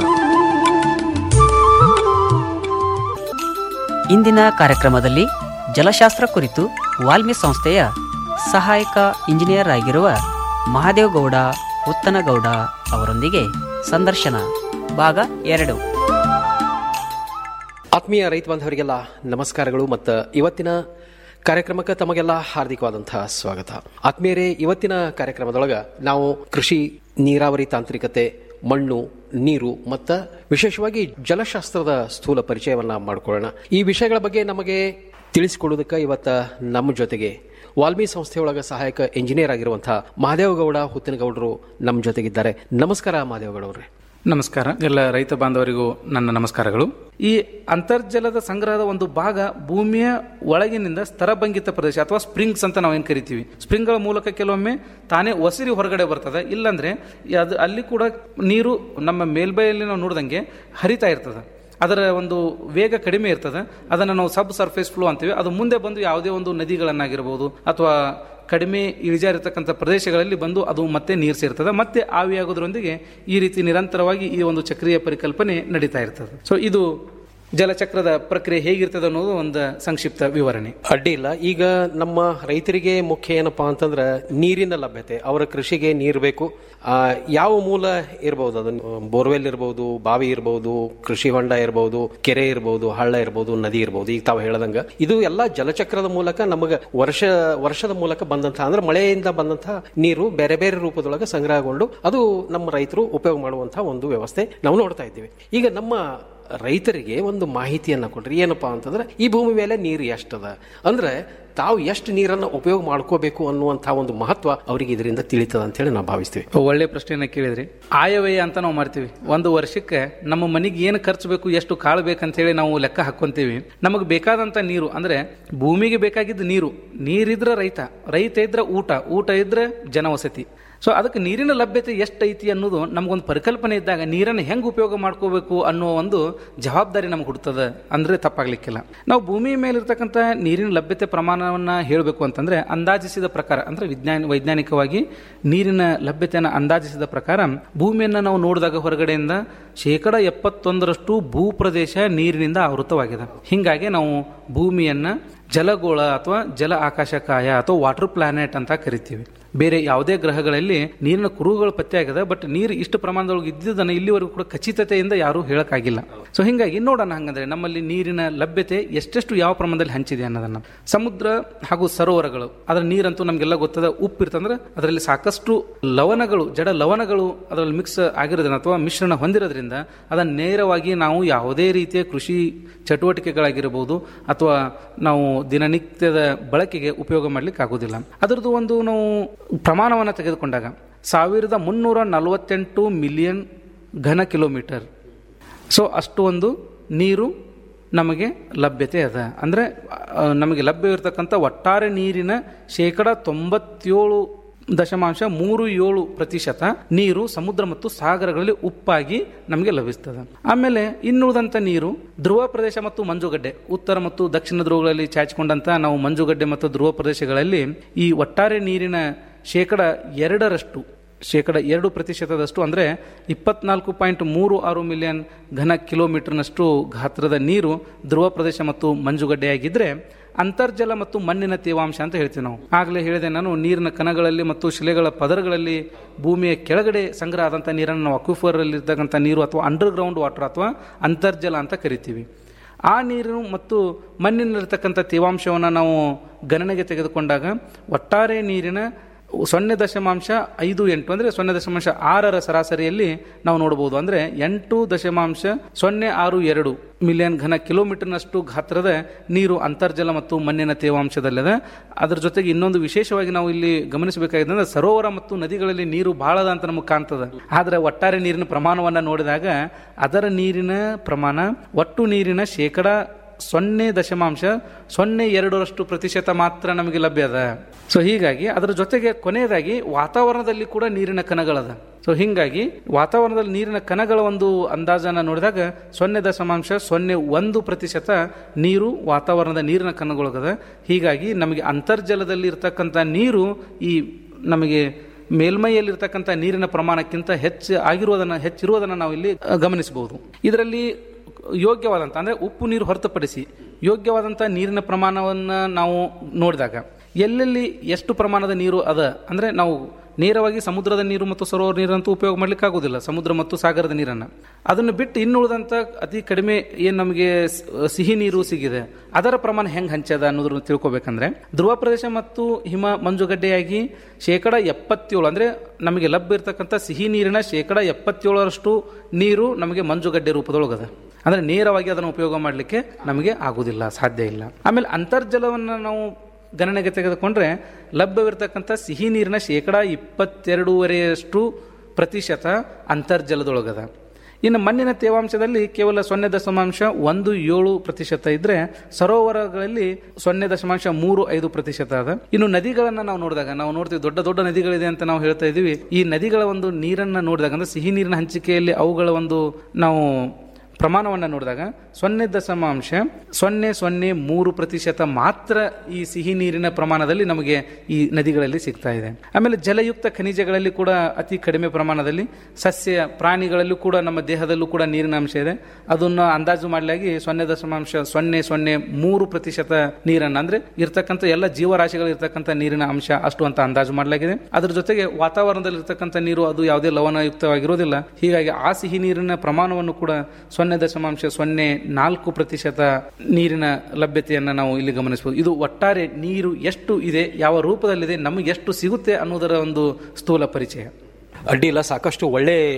S14: ಇಂದಿನ ಕಾರ್ಯಕ್ರಮದಲ್ಲಿ ಜಲಶಾಸ್ತ್ರ ಕುರಿತು ವಾಲ್ಮಿ ಸಂಸ್ಥೆಯ ಸಹಾಯಕ ಇಂಜಿನಿಯರ್ ಆಗಿರುವ ಮಹಾದೇವ್ ಗೌಡ ಉತ್ತನಗೌಡ ಅವರೊಂದಿಗೆ ಸಂದರ್ಶನ ಭಾಗ ಎರಡು
S4: ಆತ್ಮೀಯ ರೈತ ಬಾಂಧವರಿಗೆಲ್ಲ ನಮಸ್ಕಾರಗಳು ಮತ್ತು ಇವತ್ತಿನ ಕಾರ್ಯಕ್ರಮಕ್ಕೆ ತಮಗೆಲ್ಲ ಹಾರ್ದಿಕವಾದಂತಹ ಸ್ವಾಗತ ಆತ್ಮೀಯರೇ ಇವತ್ತಿನ ಕಾರ್ಯಕ್ರಮದೊಳಗ ನಾವು ಕೃಷಿ ನೀರಾವರಿ ತಾಂತ್ರಿಕತೆ ಮಣ್ಣು ನೀರು ಮತ್ತು ವಿಶೇಷವಾಗಿ ಜಲಶಾಸ್ತ್ರದ ಸ್ಥೂಲ ಪರಿಚಯವನ್ನ ಮಾಡಿಕೊಳ್ಳೋಣ ಈ ವಿಷಯಗಳ ಬಗ್ಗೆ ನಮಗೆ ತಿಳಿಸಿಕೊಡೋದಕ್ಕೆ ಇವತ್ತ ನಮ್ಮ ಜೊತೆಗೆ ವಾಲ್ಮಿ ಸಂಸ್ಥೆಯೊಳಗ ಸಹಾಯಕ ಇಂಜಿನಿಯರ್ ಆಗಿರುವಂತಹ ಮಹಾದೇವಗೌಡ ಹುತ್ತಿನಗೌಡರು ನಮ್ಮ ಜೊತೆಗಿದ್ದಾರೆ ನಮಸ್ಕಾರ ಮಹಾದೇವಗೌಡವ್ರೆ
S25: ನಮಸ್ಕಾರ ಎಲ್ಲ ರೈತ ಬಾಂಧವರಿಗೂ ನನ್ನ ನಮಸ್ಕಾರಗಳು ಈ ಅಂತರ್ಜಲದ ಸಂಗ್ರಹದ ಒಂದು ಭಾಗ ಭೂಮಿಯ ಒಳಗಿನಿಂದ ಸ್ತರಭಂಗಿತ ಪ್ರದೇಶ ಅಥವಾ ಸ್ಪ್ರಿಂಗ್ಸ್ ಅಂತ ನಾವೇನು ಕರಿತೀವಿ ಸ್ಪ್ರಿಂಗ್ಗಳ ಮೂಲಕ ಕೆಲವೊಮ್ಮೆ ತಾನೇ ಒಸಿರಿ ಹೊರಗಡೆ ಬರ್ತದೆ ಇಲ್ಲಾಂದ್ರೆ ಅದು ಅಲ್ಲಿ ಕೂಡ ನೀರು ನಮ್ಮ ಮೇಲ್ಬೈಯಲ್ಲಿ ನಾವು ನೋಡ್ದಂಗೆ ಹರಿತಾ ಇರ್ತದೆ ಅದರ ಒಂದು ವೇಗ ಕಡಿಮೆ ಇರ್ತದೆ ಅದನ್ನು ನಾವು ಸಬ್ ಸರ್ಫೇಸ್ ಫ್ಲೋ ಅಂತೀವಿ ಅದು ಮುಂದೆ ಬಂದು ಯಾವುದೇ ಒಂದು ನದಿಗಳನ್ನಾಗಿರ್ಬೋದು ಅಥವಾ ಕಡಿಮೆ ಇಳಿಜಾರಿರ್ತಕ್ಕಂಥ ಪ್ರದೇಶಗಳಲ್ಲಿ ಬಂದು ಅದು ಮತ್ತೆ ನೀರು ಸೇರ್ತದೆ ಮತ್ತೆ ಆವಿಯಾಗೋದ್ರೊಂದಿಗೆ ಈ ರೀತಿ ನಿರಂತರವಾಗಿ ಈ ಒಂದು ಚಕ್ರೀಯ ಪರಿಕಲ್ಪನೆ ನಡೀತಾ ಇರ್ತದೆ ಸೊ ಇದು ಜಲಚಕ್ರದ ಪ್ರಕ್ರಿಯೆ ಹೇಗಿರ್ತದೆ ಅನ್ನೋದು ಒಂದು ಸಂಕ್ಷಿಪ್ತ ವಿವರಣೆ
S4: ಅಡ್ಡಿ ಇಲ್ಲ ಈಗ ನಮ್ಮ ರೈತರಿಗೆ ಮುಖ್ಯ ಏನಪ್ಪಾ ಅಂತಂದ್ರೆ ನೀರಿನ ಲಭ್ಯತೆ ಅವರ ಕೃಷಿಗೆ ನೀರು ಬೇಕು ಆ, ಯಾವ ಮೂಲ ಇರಬಹುದು ಅದು ಬೋರ್ವೆಲ್ ಇರಬಹುದು ಬಾವಿ ಇರಬಹುದು ಕೃಷಿ ಹೊಂಡ ಇರಬಹುದು ಕೆರೆ ಇರಬಹುದು ಹಳ್ಳ ಇರಬಹುದು ನದಿ ಇರಬಹುದು ಈಗ ತಾವು ಹೇಳದಂಗ ಇದು ಎಲ್ಲ ಜಲಚಕ್ರದ ಮೂಲಕ ನಮಗೆ ವರ್ಷ ವರ್ಷದ ಮೂಲಕ ಬಂದಂತಹ ಅಂದ್ರೆ ಮಳೆಯಿಂದ ಬಂದಂತಹ ನೀರು ಬೇರೆ ಬೇರೆ ರೂಪದೊಳಗೆ ಸಂಗ್ರಹಗೊಂಡು ಅದು ನಮ್ಮ ರೈತರು ಉಪಯೋಗ ಮಾಡುವಂತಹ ಒಂದು ವ್ಯವಸ್ಥೆ ನಾವು ನೋಡ್ತಾ ಇದ್ದೀವಿ ಈಗ ನಮ್ಮ ರೈತರಿಗೆ ಒಂದು ಮಾಹಿತಿಯನ್ನು ಕೊಡ್ರಿ ಏನಪ್ಪಾ ಅಂತಂದ್ರೆ ಈ ಭೂಮಿ ಮೇಲೆ ನೀರು ಎಷ್ಟದ ಅಂದ್ರೆ ತಾವು ಎಷ್ಟು ನೀರನ್ನು ಉಪಯೋಗ ಮಾಡ್ಕೋಬೇಕು ಅನ್ನುವಂಥ ಒಂದು ಮಹತ್ವ ಅವರಿಗೆ ಇದರಿಂದ ತಿಳಿತದ ಅಂತ ಹೇಳಿ ನಾವು ಭಾವಿಸ್ತೀವಿ
S25: ಒಳ್ಳೆ ಪ್ರಶ್ನೆಯನ್ನ ಕೇಳಿದ್ರಿ ಆಯವ್ಯಯ ಅಂತ ನಾವು ಮಾಡ್ತೀವಿ ಒಂದು ವರ್ಷಕ್ಕೆ ನಮ್ಮ ಮನೆಗೆ ಏನು ಖರ್ಚು ಬೇಕು ಎಷ್ಟು ಕಾಳು ಬೇಕಂತ ಹೇಳಿ ನಾವು ಲೆಕ್ಕ ಹಾಕೊಂತೀವಿ ನಮಗೆ ಬೇಕಾದಂತ ನೀರು ಅಂದ್ರೆ ಭೂಮಿಗೆ ಬೇಕಾಗಿದ್ದ ನೀರು ನೀರಿದ್ರೆ ರೈತ ರೈತ ಇದ್ರೆ ಊಟ ಊಟ ಇದ್ರೆ ಜನವಸತಿ ಸೊ ಅದಕ್ಕೆ ನೀರಿನ ಲಭ್ಯತೆ ಎಷ್ಟೈತಿ ಅನ್ನೋದು ನಮಗೊಂದು ಪರಿಕಲ್ಪನೆ ಇದ್ದಾಗ ನೀರನ್ನು ಹೆಂಗೆ ಉಪಯೋಗ ಮಾಡ್ಕೋಬೇಕು ಅನ್ನೋ ಒಂದು ಜವಾಬ್ದಾರಿ ನಮ್ಗೆ ಹುಡ್ತದ ಅಂದ್ರೆ ತಪ್ಪಾಗ್ಲಿಕ್ಕಿಲ್ಲ ನಾವು ಭೂಮಿ ಮೇಲಿರ್ತಕ್ಕಂಥ ನೀರಿನ ಲಭ್ಯತೆ ಪ್ರಮಾಣವನ್ನ ಹೇಳಬೇಕು ಅಂತಂದ್ರೆ ಅಂದಾಜಿಸಿದ ಪ್ರಕಾರ ಅಂದ್ರೆ ವಿಜ್ಞಾನ ವೈಜ್ಞಾನಿಕವಾಗಿ ನೀರಿನ ಲಭ್ಯತೆಯನ್ನು ಅಂದಾಜಿಸಿದ ಪ್ರಕಾರ ಭೂಮಿಯನ್ನು ನಾವು ನೋಡಿದಾಗ ಹೊರಗಡೆಯಿಂದ ಶೇಕಡ ಎಪ್ಪತ್ತೊಂದರಷ್ಟು ಭೂ ಪ್ರದೇಶ ನೀರಿನಿಂದ ಆವೃತವಾಗಿದೆ ಹಿಂಗಾಗಿ ನಾವು ಭೂಮಿಯನ್ನ ಜಲಗೋಳ ಅಥವಾ ಜಲ ಆಕಾಶಕಾಯ ಅಥವಾ ವಾಟರ್ ಪ್ಲಾನೆಟ್ ಅಂತ ಕರಿತೀವಿ ಬೇರೆ ಯಾವುದೇ ಗ್ರಹಗಳಲ್ಲಿ ನೀರಿನ ಕುರುಹುಗಳು ಪತ್ತೆ ಆಗಿದೆ ಬಟ್ ನೀರು ಇಷ್ಟು ಪ್ರಮಾಣದೊಳಗೆ ಇದ್ದಿದ್ದನ್ನು ಇಲ್ಲಿವರೆಗೂ ಕೂಡ ಖಚಿತತೆಯಿಂದ ಯಾರೂ ಹೇಳಕ್ಕಾಗಿಲ್ಲ ಸೊ ಹಿಂಗಾಗಿ ನೋಡೋಣ ಹಂಗಂದ್ರೆ ನಮ್ಮಲ್ಲಿ ನೀರಿನ ಲಭ್ಯತೆ ಎಷ್ಟೆಷ್ಟು ಯಾವ ಪ್ರಮಾಣದಲ್ಲಿ ಹಂಚಿದೆ ಅನ್ನೋದನ್ನ ಸಮುದ್ರ ಹಾಗೂ ಸರೋವರಗಳು ಅದರ ನೀರಂತೂ ನಮಗೆಲ್ಲ ಗೊತ್ತದ ಉಪ್ಪು ಇರ್ತಂದ್ರೆ ಅದರಲ್ಲಿ ಸಾಕಷ್ಟು ಲವಣಗಳು ಜಡ ಲವಣಗಳು ಅದರಲ್ಲಿ ಮಿಕ್ಸ್ ಆಗಿರೋದ್ರಿಂದ ಅಥವಾ ಮಿಶ್ರಣ ಹೊಂದಿರೋದ್ರಿಂದ ಅದನ್ನು ನೇರವಾಗಿ ನಾವು ಯಾವುದೇ ರೀತಿಯ ಕೃಷಿ ಚಟುವಟಿಕೆಗಳಾಗಿರಬಹುದು ಅಥವಾ ನಾವು ದಿನನಿತ್ಯದ ಬಳಕೆಗೆ ಉಪಯೋಗ ಮಾಡ್ಲಿಕ್ಕೆ ಆಗೋದಿಲ್ಲ ಅದರದ್ದು ಒಂದು ನಾವು ಪ್ರಮಾಣವನ್ನು ತೆಗೆದುಕೊಂಡಾಗ ಸಾವಿರದ ಮುನ್ನೂರ ನಲವತ್ತೆಂಟು ಮಿಲಿಯನ್ ಘನ ಕಿಲೋಮೀಟರ್ ಸೊ ಅಷ್ಟು ಒಂದು ನೀರು ನಮಗೆ ಲಭ್ಯತೆ ಅದ ಅಂದರೆ ಆ, ನಮಗೆ ಲಭ್ಯವಿರತಕ್ಕಂಥ ಒಟ್ಟಾರೆ ನೀರಿನ ಶೇಕಡ ತೊಂಬತ್ತೇಳು ದಶಮಾಂಶ ಮೂರು ಏಳು ಪ್ರತಿಶತ ನೀರು ಸಮುದ್ರ ಮತ್ತು ಸಾಗರಗಳಲ್ಲಿ ಉಪ್ಪಾಗಿ ನಮಗೆ ಲಭಿಸ್ತದೆ ಆಮೇಲೆ ಇನ್ನುಳಿದಂಥ ನೀರು ಧ್ರುವ ಪ್ರದೇಶ ಮತ್ತು ಮಂಜುಗಡ್ಡೆ ಉತ್ತರ ಮತ್ತು ದಕ್ಷಿಣ ಧ್ರುವಗಳಲ್ಲಿ ಚಾಚಿಕೊಂಡಂತ ನಾವು ಮಂಜುಗಡ್ಡೆ ಮತ್ತು ಧ್ರುವ ಪ್ರದೇಶಗಳಲ್ಲಿ ಈ ಒಟ್ಟಾರೆ ನೀರಿನ ಶೇಕಡ ಎರಡರಷ್ಟು ಶೇಕಡ ಎರಡು ಪ್ರತಿಶತದಷ್ಟು ಅಂದರೆ ಇಪ್ಪತ್ನಾಲ್ಕು ಪಾಯಿಂಟ್ ಮೂರು ಆರು ಮಿಲಿಯನ್ ಘನ ಕಿಲೋಮೀಟರ್ನಷ್ಟು ಗಾತ್ರದ ನೀರು ಧ್ರುವ ಪ್ರದೇಶ ಮತ್ತು ಮಂಜುಗಡ್ಡೆಯಾಗಿದ್ದರೆ ಅಂತರ್ಜಲ ಮತ್ತು ಮಣ್ಣಿನ ತೇವಾಂಶ ಅಂತ ಹೇಳ್ತೀವಿ ನಾವು ಆಗಲೇ ಹೇಳಿದೆ ನಾನು ನೀರಿನ ಕಣಗಳಲ್ಲಿ ಮತ್ತು ಶಿಲೆಗಳ ಪದರಗಳಲ್ಲಿ ಭೂಮಿಯ ಕೆಳಗಡೆ ಸಂಗ್ರಹ ಆದಂಥ ನೀರನ್ನು ನಾವು ಅಕ್ವಿಫರಲ್ಲಿ ಇರ್ತಕ್ಕಂಥ ನೀರು ಅಥವಾ ಅಂಡರ್ ಗ್ರೌಂಡ್ ವಾಟರ್ ಅಥವಾ ಅಂತರ್ಜಲ ಅಂತ ಕರಿತೀವಿ ಆ ನೀರು ಮತ್ತು ಮಣ್ಣಿನಲ್ಲಿರ್ತಕ್ಕಂಥ ತೇವಾಂಶವನ್ನು ನಾವು ಗಣನೆಗೆ ತೆಗೆದುಕೊಂಡಾಗ ಒಟ್ಟಾರೆ ನೀರಿನ ಸೊನ್ನೆ ದಶಮಾಂಶ ಐದು ಎಂಟು ಅಂದರೆ ಸೊನ್ನೆ ದಶಮಾಂಶ ಆರರ ಸರಾಸರಿಯಲ್ಲಿ ನಾವು ನೋಡಬಹುದು ಅಂದರೆ ಎಂಟು ದಶಮಾಂಶ ಸೊನ್ನೆ ಆರು ಎರಡು ಮಿಲಿಯನ್ ಘನ ಕಿಲೋಮೀಟರ್ನಷ್ಟು ಗಾತ್ರದ ನೀರು ಅಂತರ್ಜಲ ಮತ್ತು ಮಣ್ಣಿನ ತೇವಾಂಶದಲ್ಲಿದೆ ಅದರ ಜೊತೆಗೆ ಇನ್ನೊಂದು ವಿಶೇಷವಾಗಿ ನಾವು ಇಲ್ಲಿ ಗಮನಿಸಬೇಕಾಗಿದೆ ಅಂದ್ರೆ ಸರೋವರ ಮತ್ತು ನದಿಗಳಲ್ಲಿ ನೀರು ಬಹಳದ ಅಂತ ನಮಗೆ ಕಾಣ್ತದೆ ಆದರೆ ಒಟ್ಟಾರೆ ನೀರಿನ ಪ್ರಮಾಣವನ್ನು ನೋಡಿದಾಗ ಅದರ ನೀರಿನ ಪ್ರಮಾಣ ಒಟ್ಟು ನೀರಿನ ಶೇಕಡ ಸೊನ್ನೆ ದಶಮಾಂಶ ಸೊನ್ನೆ ಎರಡರಷ್ಟು ಪ್ರತಿಶತ ಮಾತ್ರ ನಮಗೆ ಲಭ್ಯ ಅದ ಸೊ ಹೀಗಾಗಿ ಅದರ ಜೊತೆಗೆ ಕೊನೆಯದಾಗಿ ವಾತಾವರಣದಲ್ಲಿ ಕೂಡ ನೀರಿನ ಕಣಗಳದ ಸೊ ಹಿಂಗಾಗಿ ವಾತಾವರಣದಲ್ಲಿ ನೀರಿನ ಕಣಗಳ ಒಂದು ಅಂದಾಜನ್ನು ನೋಡಿದಾಗ ಸೊನ್ನೆ ದಶಮಾಂಶ ಸೊನ್ನೆ ಒಂದು ಪ್ರತಿಶತ ನೀರು ವಾತಾವರಣದ ನೀರಿನ ಕಣಗಳಗದ ಹೀಗಾಗಿ ನಮಗೆ ಅಂತರ್ಜಲದಲ್ಲಿ ಇರ್ತಕ್ಕಂಥ ನೀರು ಈ ನಮಗೆ ಮೇಲ್ಮೈಯಲ್ಲಿರ್ತಕ್ಕಂಥ ನೀರಿನ ಪ್ರಮಾಣಕ್ಕಿಂತ ಹೆಚ್ಚು ಆಗಿರುವುದನ್ನು ಹೆಚ್ಚಿರುವುದನ್ನು ನಾವು ಇಲ್ಲಿ ಅಹ್, ಗಮನಿಸಬಹುದು ಇದರಲ್ಲಿ ಯೋಗ್ಯವಾದಂಥ ಅಂದರೆ ಉಪ್ಪು ನೀರು ಹೊರತುಪಡಿಸಿ ಯೋಗ್ಯವಾದಂಥ ನೀರಿನ ಪ್ರಮಾಣವನ್ನು ನಾವು ನೋಡಿದಾಗ ಎಲ್ಲೆಲ್ಲಿ ಎಷ್ಟು ಪ್ರಮಾಣದ ನೀರು ಅದ ಅಂದರೆ ನಾವು ನೇರವಾಗಿ ಸಮುದ್ರದ ನೀರು ಮತ್ತು ಸರೋವರ ನೀರಂತೂ ಉಪಯೋಗ ಮಾಡ್ಲಿಕ್ಕೆ ಆಗೋದಿಲ್ಲ ಸಮುದ್ರ ಮತ್ತು ಸಾಗರದ ನೀರನ್ನು ಅದನ್ನು ಬಿಟ್ಟು ಇನ್ನುಳಿದಂಥ ಅತಿ ಕಡಿಮೆ ಏನು ನಮಗೆ ಸ್- ಸಿಹಿ ನೀರು ಸಿಗಿದೆ ಅದರ ಪ್ರಮಾಣ ಹೆಂಗೆ ಹಂಚದ ಅನ್ನೋದನ್ನು ತಿಳ್ಕೊಬೇಕಂದ್ರೆ ಧ್ರುವ ಪ್ರದೇಶ ಮತ್ತು ಹಿಮ ಮಂಜುಗಡ್ಡೆಯಾಗಿ ಶೇಕಡ ಎಪ್ಪತ್ತೇಳು ಅಂದರೆ ನಮಗೆ ಲಭ್ಯ ಇರತಕ್ಕಂಥ ಸಿಹಿ ನೀರಿನ ಶೇಕಡ ಎಪ್ಪತ್ತೇಳರಷ್ಟು ನೀರು ನಮಗೆ ಮಂಜುಗಡ್ಡೆ ರೂಪದೊಳಗದ ಅಂದರೆ ನೇರವಾಗಿ ಅದನ್ನು ಉಪಯೋಗ ಮಾಡಲಿಕ್ಕೆ ನಮಗೆ ಆಗುವುದಿಲ್ಲ ಸಾಧ್ಯ ಇಲ್ಲ ಆಮೇಲೆ ಅಂತರ್ಜಲವನ್ನು ನಾವು ಗಣನೆಗೆ ತೆಗೆದುಕೊಂಡ್ರೆ ಲಭ್ಯವಿರತಕ್ಕಂಥ ಸಿಹಿ ನೀರಿನ ಶೇಕಡ ಇಪ್ಪತ್ತೆರಡೂವರೆಯಷ್ಟು ಪ್ರತಿಶತ ಅಂತರ್ಜಲದೊಳಗದ ಇನ್ನು ಮಣ್ಣಿನ ತೇವಾಂಶದಲ್ಲಿ ಕೇವಲ ಸೊನ್ನೆ ದಶಮಾಂಶ ಒಂದು ಏಳು ಪ್ರತಿಶತ ಇದ್ರೆ ಸರೋವರಗಳಲ್ಲಿ ಸೊನ್ನೆ ದಶಮಾಂಶ ಮೂರು ಐದು ಪ್ರತಿಶತ ಅದ ಇನ್ನು ನದಿಗಳನ್ನ ನಾವು ನೋಡಿದಾಗ ನಾವು ನೋಡ್ತೀವಿ ದೊಡ್ಡ ದೊಡ್ಡ ನದಿಗಳಿದೆ ಅಂತ ನಾವು ಹೇಳ್ತಾ ಇದೀವಿ ಈ ನದಿಗಳ ಒಂದು ನೀರನ್ನ ನೋಡಿದಾಗ ಅಂದ್ರೆ ಸಿಹಿ ನೀರಿನ ಹಂಚಿಕೆಯಲ್ಲಿ ಅವುಗಳ ಒಂದು ನಾವು ಪ್ರಮಾಣವನ್ನು ನೋಡಿದಾಗ ಸೊನ್ನೆ ದಶಮಾಂಶ ಸೊನ್ನೆ ಸೊನ್ನೆ ಮೂರು ಪ್ರತಿಶತ ಮಾತ್ರ ಈ ಸಿಹಿ ನೀರಿನ ಪ್ರಮಾಣದಲ್ಲಿ ನಮಗೆ ಈ ನದಿಗಳಲ್ಲಿ ಸಿಗ್ತಾ ಇದೆ ಆಮೇಲೆ ಜಲಯುಕ್ತ ಖನಿಜಗಳಲ್ಲಿ ಕೂಡ ಅತಿ ಕಡಿಮೆ ಪ್ರಮಾಣದಲ್ಲಿ ಸಸ್ಯ ಪ್ರಾಣಿಗಳಲ್ಲೂ ಕೂಡ ನಮ್ಮ ದೇಹದಲ್ಲೂ ಕೂಡ ನೀರಿನ ಅಂಶ ಇದೆ ಅದನ್ನು ಅಂದಾಜು ಮಾಡಲಾಗಿ ಸೊನ್ನೆ ದಶಮಾಂಶ ಸೊನ್ನೆ ಸೊನ್ನೆ ಮೂರು ಪ್ರತಿಶತ ನೀರನ್ನು ಅಂದ್ರೆ ಇರ್ತಕ್ಕಂಥ ಎಲ್ಲ ಜೀವರಾಶಿಗಳು ಇರ್ತಕ್ಕಂಥ ನೀರಿನ ಅಂಶ ಅಷ್ಟು ಅಂತ ಅಂದಾಜು ಮಾಡಲಾಗಿದೆ ಅದರ ಜೊತೆಗೆ ವಾತಾವರಣದಲ್ಲಿ ಇರ್ತಕ್ಕಂಥ ನೀರು ಅದು ಯಾವುದೇ ಲವಣಯುಕ್ತವಾಗಿರೋದಿಲ್ಲ ಹೀಗಾಗಿ ಆ ಸಿಹಿ ನೀರಿನ ಪ್ರಮಾಣವನ್ನು ಕೂಡ ಸೊನ್ನೆ ದಶಮಾಂಶ ಸೊನ್ನೆ ನಾಲ್ಕು ಪ್ರತಿಶತ ನೀರಿನ ಲಭ್ಯತೆಯನ್ನು ನಾವು ಇಲ್ಲಿ ಗಮನಿಸಬಹುದು ಇದು ಒಟ್ಟಾರೆ ನೀರು ಎಷ್ಟು ಇದೆ ಯಾವ ರೂಪದಲ್ಲಿದೆ ನಮಗೆ ಎಷ್ಟು ಸಿಗುತ್ತೆ ಅನ್ನೋದರ ಒಂದು ಸ್ಥೂಲ ಪರಿಚಯ
S4: ಅಡ್ಡಿ ಇಲ್ಲ ಸಾಕಷ್ಟು ಒಳ್ಳೆ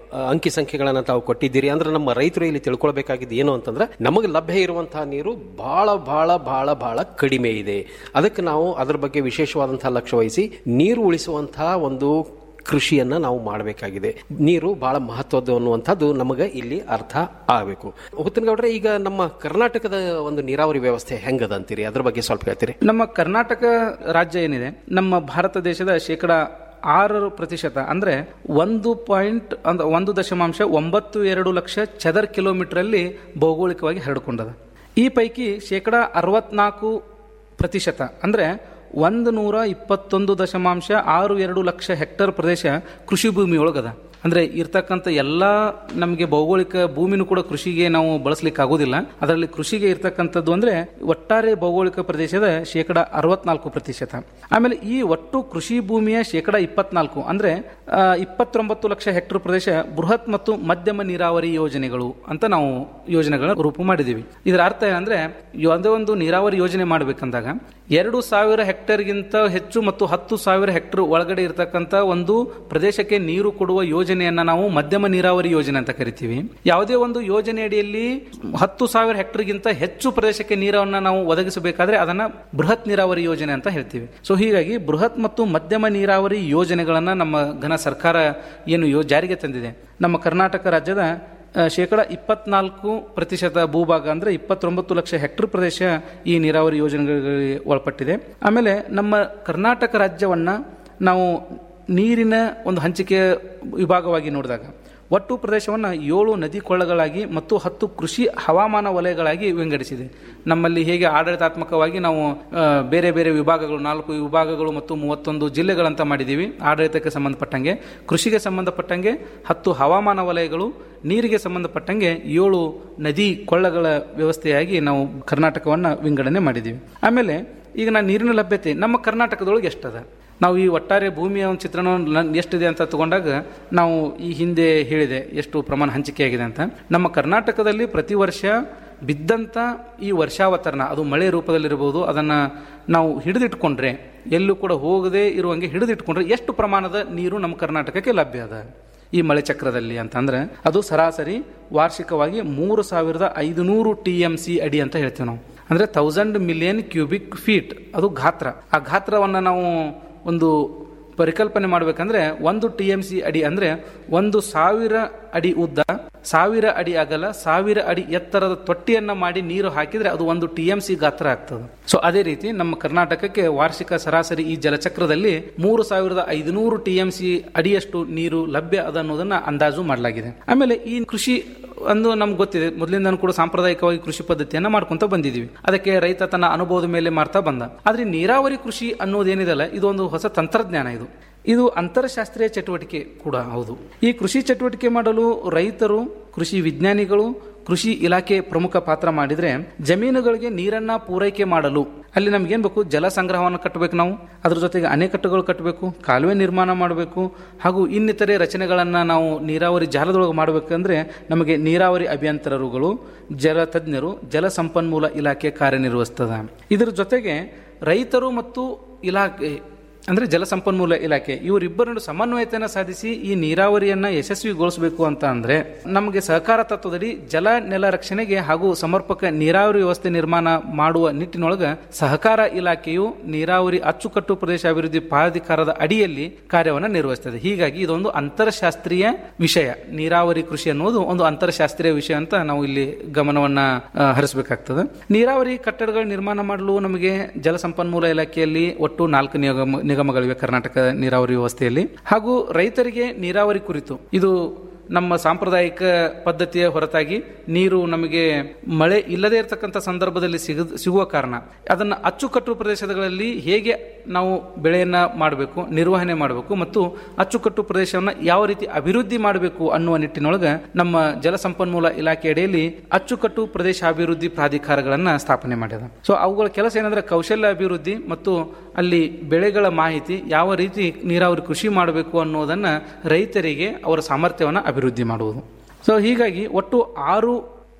S4: ಆ, ಅಂಕಿ ಸಂಖ್ಯೆಗಳನ್ನು ತಾವು ಕೊಟ್ಟಿದ್ದೀರಿ ಅಂದ್ರೆ ನಮ್ಮ ರೈತರು ಇಲ್ಲಿ ತಿಳ್ಕೊಳ್ಬೇಕಾಗಿದ್ದು ಏನು ಅಂತಂದ್ರೆ ನಮಗೆ ಲಭ್ಯ ಇರುವಂತಹ ನೀರು ಬಹಳ ಬಹಳ ಬಹಳ ಬಹಳ ಕಡಿಮೆ ಇದೆ ಅದಕ್ಕೆ ನಾವು ಅದರ ಬಗ್ಗೆ ವಿಶೇಷವಾದಂತಹ ಲಕ್ಷ್ಯ ವಹಿಸಿ ನೀರು ಉಳಿಸುವಂತಹ ಒಂದು ಕೃಷಿಯನ್ನ ನಾವು ಮಾಡಬೇಕಾಗಿದೆ ನೀರು ಬಹಳ ಮಹತ್ವದ್ದು ಅನ್ನುವಂಥದ್ದು ನಮಗೆ ಇಲ್ಲಿ ಅರ್ಥ ಆಗಬೇಕು ಹುತ್ತನಗೌಡ್ರೆ ಈಗ ನಮ್ಮ ಕರ್ನಾಟಕದ ಒಂದು ನೀರಾವರಿ ವ್ಯವಸ್ಥೆ ಹೆಂಗದ ಅಂತೀರಿ ಅದ್ರ ಬಗ್ಗೆ ಸ್ವಲ್ಪ ಹೇಳ್ತೀರಿ
S25: ನಮ್ಮ ಕರ್ನಾಟಕ ರಾಜ್ಯ ಏನಿದೆ ನಮ್ಮ ಭಾರತ ದೇಶದ ಶೇಕಡ ಆರು ಪ್ರತಿಶತ ಅಂದ್ರೆ ಒಂದು ಪಾಯಿಂಟ್ ಅಂದ್ ಒಂದು ದಶಮಾಂಶ ಒಂಬತ್ತು ಎರಡು ಲಕ್ಷ ಚದರ್ ಕಿಲೋಮೀಟರ್ ಅಲ್ಲಿ ಭೌಗೋಳಿಕವಾಗಿ ಹರಡಿಕೊಂಡದ ಈ ಪೈಕಿ ಶೇಕಡ ಅರವತ್ನಾಲ್ಕು ಪ್ರತಿಶತ ಅಂದ್ರೆ ಒಂದು ನೂರ ಇಪ್ಪತ್ತೊಂದು ದಶಮಾಂಶ ಆರು ಎರಡು ಲಕ್ಷ ಹೆಕ್ಟರ್ ಪ್ರದೇಶ ಕೃಷಿ ಭೂಮಿ ಒಳಗದ ಅಂದ್ರೆ ಇರ್ತಕ್ಕಂಥ ಎಲ್ಲ ನಮಗೆ ಭೌಗೋಳಿಕ ಭೂಮಿನೂ ಕೂಡ ಕೃಷಿಗೆ ನಾವು ಬಳಸಲಿಕ್ಕೆ ಆಗೋದಿಲ್ಲ ಅದರಲ್ಲಿ ಕೃಷಿಗೆ ಇರ್ತಕ್ಕಂಥದ್ದು ಅಂದ್ರೆ ಒಟ್ಟಾರೆ ಭೌಗೋಳಿಕ ಪ್ರದೇಶದ ಶೇಕಡ ಅರವತ್ನಾಲ್ಕು ಪ್ರತಿಶತ ಆಮೇಲೆ ಈ ಒಟ್ಟು ಕೃಷಿ ಭೂಮಿಯ ಶೇಕಡ ಇಪ್ಪತ್ನಾಲ್ಕು ಅಂದ್ರೆ ಆ, ಇಪ್ಪತ್ತೊಂಬತ್ತು ಲಕ್ಷ ಹೆಕ್ಟರ್ ಪ್ರದೇಶ ಬೃಹತ್ ಮತ್ತು ಮಧ್ಯಮ ನೀರಾವರಿ ಯೋಜನೆಗಳು ಅಂತ ನಾವು ಯೋಜನೆಗಳನ್ನ ರೂಪು ಮಾಡಿದ್ದೀವಿ ಇದರ ಅರ್ಥ ಏನಂದ್ರೆ ಯಾವುದೇ ಒಂದು ನೀರಾವರಿ ಯೋಜನೆ ಮಾಡಬೇಕಂದಾಗ ಎರಡು ಸಾವಿರ ಹೆಕ್ಟೇರ್ಗಿಂತ ಹೆಚ್ಚು ಮತ್ತು ಹತ್ತು ಸಾವಿರ ಹೆಕ್ಟರ್ ಒಳಗಡೆ ಇರತಕ್ಕಂತ ಒಂದು ಪ್ರದೇಶಕ್ಕೆ ನೀರು ಕೊಡುವ ಯೋಜನೆಯನ್ನ ನಾವು ಮಧ್ಯಮ ನೀರಾವರಿ ಯೋಜನೆ ಅಂತ ಕರಿತೀವಿ ಯಾವುದೇ ಒಂದು ಯೋಜನೆ ಅಡಿಯಲ್ಲಿ ಹತ್ತು ಸಾವಿರ ಹೆಕ್ಟರ್ಗಿಂತ ಹೆಚ್ಚು ಪ್ರದೇಶಕ್ಕೆ ನೀರನ್ನ ನಾವು ಒದಗಿಸಬೇಕಾದ್ರೆ ಅದನ್ನ ಬೃಹತ್ ನೀರಾವರಿ ಯೋಜನೆ ಅಂತ ಹೇಳ್ತೀವಿ ಸೊ ಹೀಗಾಗಿ ಬೃಹತ್ ಮತ್ತು ಮಧ್ಯಮ ನೀರಾವರಿ ಯೋಜನೆಗಳನ್ನ ನಮ್ಮ ಘನ ಸರ್ಕಾರ ಏನು ಯೋ ಜಾರಿಗೆ ತಂದಿದೆ ನಮ್ಮ ಕರ್ನಾಟಕ ರಾಜ್ಯದ ಆ, ಶೇಕಡ ಇಪ್ಪತ್ನಾಲ್ಕು ಪ್ರತಿಶತ ಭೂಭಾಗ ಅಂದ್ರೆ ಇಪ್ಪತ್ತೊಂಬತ್ತು ಲಕ್ಷ ಹೆಕ್ಟರ್ ಪ್ರದೇಶ ಈ ನೀರಾವರಿ ಯೋಜನೆಗಳಿಗೆ ಒಳಪಟ್ಟಿದೆ ಆಮೇಲೆ ನಮ್ಮ ಕರ್ನಾಟಕ ರಾಜ್ಯವನ್ನ ನಾವು ನೀರಿನ ಒಂದು ಹಂಚಿಕೆ ವಿಭಾಗವಾಗಿ ನೋಡಿದಾಗ ಒಟ್ಟು ಪ್ರದೇಶವನ್ನು ಏಳು ನದಿ ಕೊಳ್ಳಗಳಾಗಿ ಮತ್ತು ಹತ್ತು ಕೃಷಿ ಹವಾಮಾನ ವಲಯಗಳಾಗಿ ವಿಂಗಡಿಸಿದೆ ನಮ್ಮಲ್ಲಿ ಹೇಗೆ ಆಡಳಿತಾತ್ಮಕವಾಗಿ ನಾವು ಆ, ಬೇರೆ ಬೇರೆ ವಿಭಾಗಗಳು ನಾಲ್ಕು ವಿಭಾಗಗಳು ಮತ್ತು ಮೂವತ್ತೊಂದು ಜಿಲ್ಲೆಗಳಂತ ಮಾಡಿದ್ದೀವಿ ಆಡಳಿತಕ್ಕೆ ಸಂಬಂಧಪಟ್ಟಂಗೆ ಕೃಷಿಗೆ ಸಂಬಂಧಪಟ್ಟಂಗೆ ಹತ್ತು ಹವಾಮಾನ ವಲಯಗಳು ನೀರಿಗೆ ಸಂಬಂಧಪಟ್ಟಂಗೆ ಏಳು ನದಿ ಕೊಳ್ಳಗಳ ವ್ಯವಸ್ಥೆಯಾಗಿ ನಾವು ಕರ್ನಾಟಕವನ್ನು ವಿಂಗಡಣೆ ಮಾಡಿದ್ದೀವಿ ಆಮೇಲೆ ಈಗ ನಾನು ನೀರಿನ ಲಭ್ಯತೆ ನಮ್ಮ ಕರ್ನಾಟಕದೊಳಗೆ ಎಷ್ಟದ ನಾವು ಈ ಒಟ್ಟಾರೆ ಭೂಮಿಯ ಒಂದು ಚಿತ್ರಣವನ್ನು ನ- ಎಷ್ಟಿದೆ ಅಂತ ತಗೊಂಡಾಗ ನಾವು ಈ ಹಿಂದೆ ಹೇಳಿದೆ ಎಷ್ಟು ಪ್ರಮಾಣ ಹಂಚಿಕೆಯಾಗಿದೆ ಅಂತ ನಮ್ಮ ಕರ್ನಾಟಕದಲ್ಲಿ ಪ್ರತಿ ವರ್ಷ ಬಿದ್ದಂಥ ಈ ವರ್ಷಾವತರಣ ಅದು ಮಳೆ ರೂಪದಲ್ಲಿರಬಹುದು ಅದನ್ನು ನಾವು ಹಿಡಿದಿಟ್ಕೊಂಡ್ರೆ ಎಲ್ಲೂ ಕೂಡ ಹೋಗದೆ ಇರುವಂಗೆ ಹಿಡಿದಿಟ್ಕೊಂಡ್ರೆ ಎಷ್ಟು ಪ್ರಮಾಣದ ನೀರು ನಮ್ಮ ಕರ್ನಾಟಕಕ್ಕೆ ಲಭ್ಯ ಅದ ಈ ಮಳೆ ಚಕ್ರದಲ್ಲಿ ಅಂತಂದ್ರೆ ಅದು ಸರಾಸರಿ ವಾರ್ಷಿಕವಾಗಿ ಮೂರು ಸಾವಿರದ ಐದುನೂರು ಟಿ ಎಂ ಸಿ ಅಡಿ ಅಂತ ಹೇಳ್ತೀವಿ ನಾವು ಅಂದ್ರೆ ತೌಸಂಡ್ ಮಿಲಿಯನ್ ಕ್ಯೂಬಿಕ್ ಫೀಟ್ ಅದು ಗಾತ್ರ ಆ ಗಾತ್ರವನ್ನು ನಾವು ಒಂದು ಪರಿಕಲ್ಪನೆ ಮಾಡಬೇಕಂದ್ರೆ ಒಂದು ಟಿ ಎಂ ಸಿ ಅಡಿ ಅಂದ್ರೆ ಒಂದು ಸಾವಿರ ಅಡಿ ಉದ್ದ ಸಾವಿರ ಅಡಿ ಅಗಲ ಸಾವಿರ ಅಡಿ ಎತ್ತರದ ತೊಟ್ಟಿಯನ್ನ ಮಾಡಿ ನೀರು ಹಾಕಿದ್ರೆ ಅದು ಒಂದು ಟಿ ಎಂ ಸಿ ಗಾತ್ರ ಆಗ್ತದೆ ಸೊ ಅದೇ ರೀತಿ ನಮ್ಮ ಕರ್ನಾಟಕಕ್ಕೆ ವಾರ್ಷಿಕ ಸರಾಸರಿ ಈ ಜಲಚಕ್ರದಲ್ಲಿ ಮೂರು ಸಾವಿರದ ಐದುನೂರು ಟಿ ಎಂ ಸಿ ಅಡಿಯಷ್ಟು ನೀರು ಲಭ್ಯ ಅದ ಅನ್ನೋದನ್ನ ಅಂದಾಜು ಮಾಡಲಾಗಿದೆ ಆಮೇಲೆ ಈ ಕೃಷಿ ಒಂದು ನಮ್ಗೆ ಗೊತ್ತಿದೆ ಮೊದಲಿಂದ ಕೂಡ ಸಾಂಪ್ರದಾಯಿಕವಾಗಿ ಕೃಷಿ ಪದ್ಧತಿಯನ್ನ ಮಾಡ್ಕೊಂತ ಬಂದಿದ್ದೀವಿ ಅದಕ್ಕೆ ರೈತ ತನ್ನ ಅನುಭವದ ಮೇಲೆ ಮಾಡ್ತಾ ಬಂದ ಆದ್ರೆ ನೀರಾವರಿ ಕೃಷಿ ಅನ್ನೋದೇನಿದೆಲ್ಲ ಇದು ಒಂದು ಹೊಸ ತಂತ್ರಜ್ಞಾನ ಇದು ಇದು ಅಂತರಶಾಸ್ತ್ರೀಯ ಚಟುವಟಿಕೆ ಕೂಡ ಹೌದು ಈ ಕೃಷಿ ಚಟುವಟಿಕೆ ಮಾಡಲು ರೈತರು ಕೃಷಿ ವಿಜ್ಞಾನಿಗಳು ಕೃಷಿ ಇಲಾಖೆ ಪ್ರಮುಖ ಪಾತ್ರ ಮಾಡಿದ್ರೆ ಜಮೀನುಗಳಿಗೆ ನೀರನ್ನ ಪೂರೈಕೆ ಮಾಡಲು ಅಲ್ಲಿ ನಮ್ಗೇನ್ ಬೇಕು ಜಲ ಸಂಗ್ರಹವನ್ನು ಕಟ್ಟಬೇಕು ನಾವು ಅದ್ರ ಜೊತೆಗೆ ಅಣೆಕಟ್ಟುಗಳು ಕಟ್ಟಬೇಕು ಕಾಲುವೆ ನಿರ್ಮಾಣ ಮಾಡಬೇಕು ಹಾಗೂ ಇನ್ನಿತರೆ ರಚನೆಗಳನ್ನ ನಾವು ನೀರಾವರಿ ಜಾಲದೊಳಗೆ ಮಾಡಬೇಕಂದ್ರೆ ನಮಗೆ ನೀರಾವರಿ ಅಭಿಯಂತರರುಗಳು ಜಲ ತಜ್ಞರು ಜಲ ಸಂಪನ್ಮೂಲ ಇಲಾಖೆ ಕಾರ್ಯನಿರ್ವಹಿಸ್ತದ ಇದ್ರ ಜೊತೆಗೆ ರೈತರು ಮತ್ತು ಇಲಾಖೆ ಅಂದ್ರೆ ಜಲಸಂಪನ್ಮೂಲ ಇಲಾಖೆ ಇವರಿಬ್ಬರನ್ನು ಸಮನ್ವಯತೆಯನ್ನು ಸಾಧಿಸಿ ಈ ನೀರಾವರಿಯನ್ನ ಯಶಸ್ವಿಗೊಳಿಸಬೇಕು ಅಂತ ಅಂದ್ರೆ ನಮಗೆ ಸಹಕಾರ ತತ್ವದಡಿ ಜಲ ನೆಲ ರಕ್ಷಣೆಗೆ ಹಾಗೂ ಸಮರ್ಪಕ ನೀರಾವರಿ ವ್ಯವಸ್ಥೆ ನಿರ್ಮಾಣ ಮಾಡುವ ನಿಟ್ಟಿನೊಳಗ ಸಹಕಾರ ಇಲಾಖೆಯು ನೀರಾವರಿ ಅಚ್ಚುಕಟ್ಟು ಪ್ರದೇಶ ಅಭಿವೃದ್ಧಿ ಪ್ರಾಧಿಕಾರದ ಅಡಿಯಲ್ಲಿ ಕಾರ್ಯವನ್ನು ನಿರ್ವಹಿಸುತ್ತದೆ ಹೀಗಾಗಿ ಇದೊಂದು ಅಂತರಶಾಸ್ತ್ರೀಯ ವಿಷಯ ನೀರಾವರಿ ಕೃಷಿ ಅನ್ನೋದು ಒಂದು ಅಂತರಶಾಸ್ತ್ರೀಯ ವಿಷಯ ಅಂತ ನಾವು ಇಲ್ಲಿ ಗಮನವನ್ನ ಆ, ಹರಿಸಬೇಕಾಗ್ತದೆ ನೀರಾವರಿ ಕಟ್ಟಡಗಳ ನಿರ್ಮಾಣ ಮಾಡಲು ನಮಗೆ ಜಲಸಂಪನ್ಮೂಲ ಇಲಾಖೆಯಲ್ಲಿ ಒಟ್ಟು ನಾಲ್ಕು ನಿಗಮ ನಿಗಮಗಳಿವೆ ಕರ್ನಾಟಕ ನೀರಾವರಿ ವ್ಯವಸ್ಥೆಯಲ್ಲಿ ಹಾಗೂ ರೈತರಿಗೆ ನೀರಾವರಿ ಕುರಿತು ಇದು ನಮ್ಮ ಸಾಂಪ್ರದಾಯಿಕ ಪದ್ಧತಿಯ ಹೊರತಾಗಿ ನೀರು ನಮಗೆ ಮಳೆ ಇಲ್ಲದೆ ಇರತಕ್ಕಂಥ ಸಂದರ್ಭದಲ್ಲಿ ಸಿಗ ಸಿಗುವ ಕಾರಣ ಅದನ್ನು ಅಚ್ಚುಕಟ್ಟು ಪ್ರದೇಶಗಳಲ್ಲಿ ಹೇಗೆ ನಾವು ಬೆಳೆಯನ್ನ ಮಾಡಬೇಕು ನಿರ್ವಹಣೆ ಮಾಡಬೇಕು ಮತ್ತು ಅಚ್ಚುಕಟ್ಟು ಪ್ರದೇಶವನ್ನು ಯಾವ ರೀತಿ ಅಭಿವೃದ್ಧಿ ಮಾಡಬೇಕು ಅನ್ನುವ ನಿಟ್ಟಿನೊಳಗೆ ನಮ್ಮ ಜಲಸಂಪನ್ಮೂಲ ಇಲಾಖೆ ಅಡಿಯಲ್ಲಿ ಅಚ್ಚುಕಟ್ಟು ಪ್ರದೇಶ ಅಭಿವೃದ್ಧಿ ಪ್ರಾಧಿಕಾರಗಳನ್ನ ಸ್ಥಾಪನೆ ಮಾಡ್ಯದ ಸೊ ಅವುಗಳ ಕೆಲಸ ಏನಂದ್ರೆ ಕೌಶಲ್ಯ ಅಭಿವೃದ್ಧಿ ಮತ್ತು ಅಲ್ಲಿ ಬೆಳೆಗಳ ಮಾಹಿತಿ ಯಾವ ರೀತಿ ನೀರಾವರಿ ಕೃಷಿ ಮಾಡಬೇಕು ಅನ್ನೋದನ್ನ ರೈತರಿಗೆ ಅವರ ಸಾಮರ್ಥ್ಯವನ್ನು ಅಭಿವೃದ್ಧಿ ಮಾಡುವುದು ಸೊ ಹೀಗಾಗಿ ಒಟ್ಟು ಆರು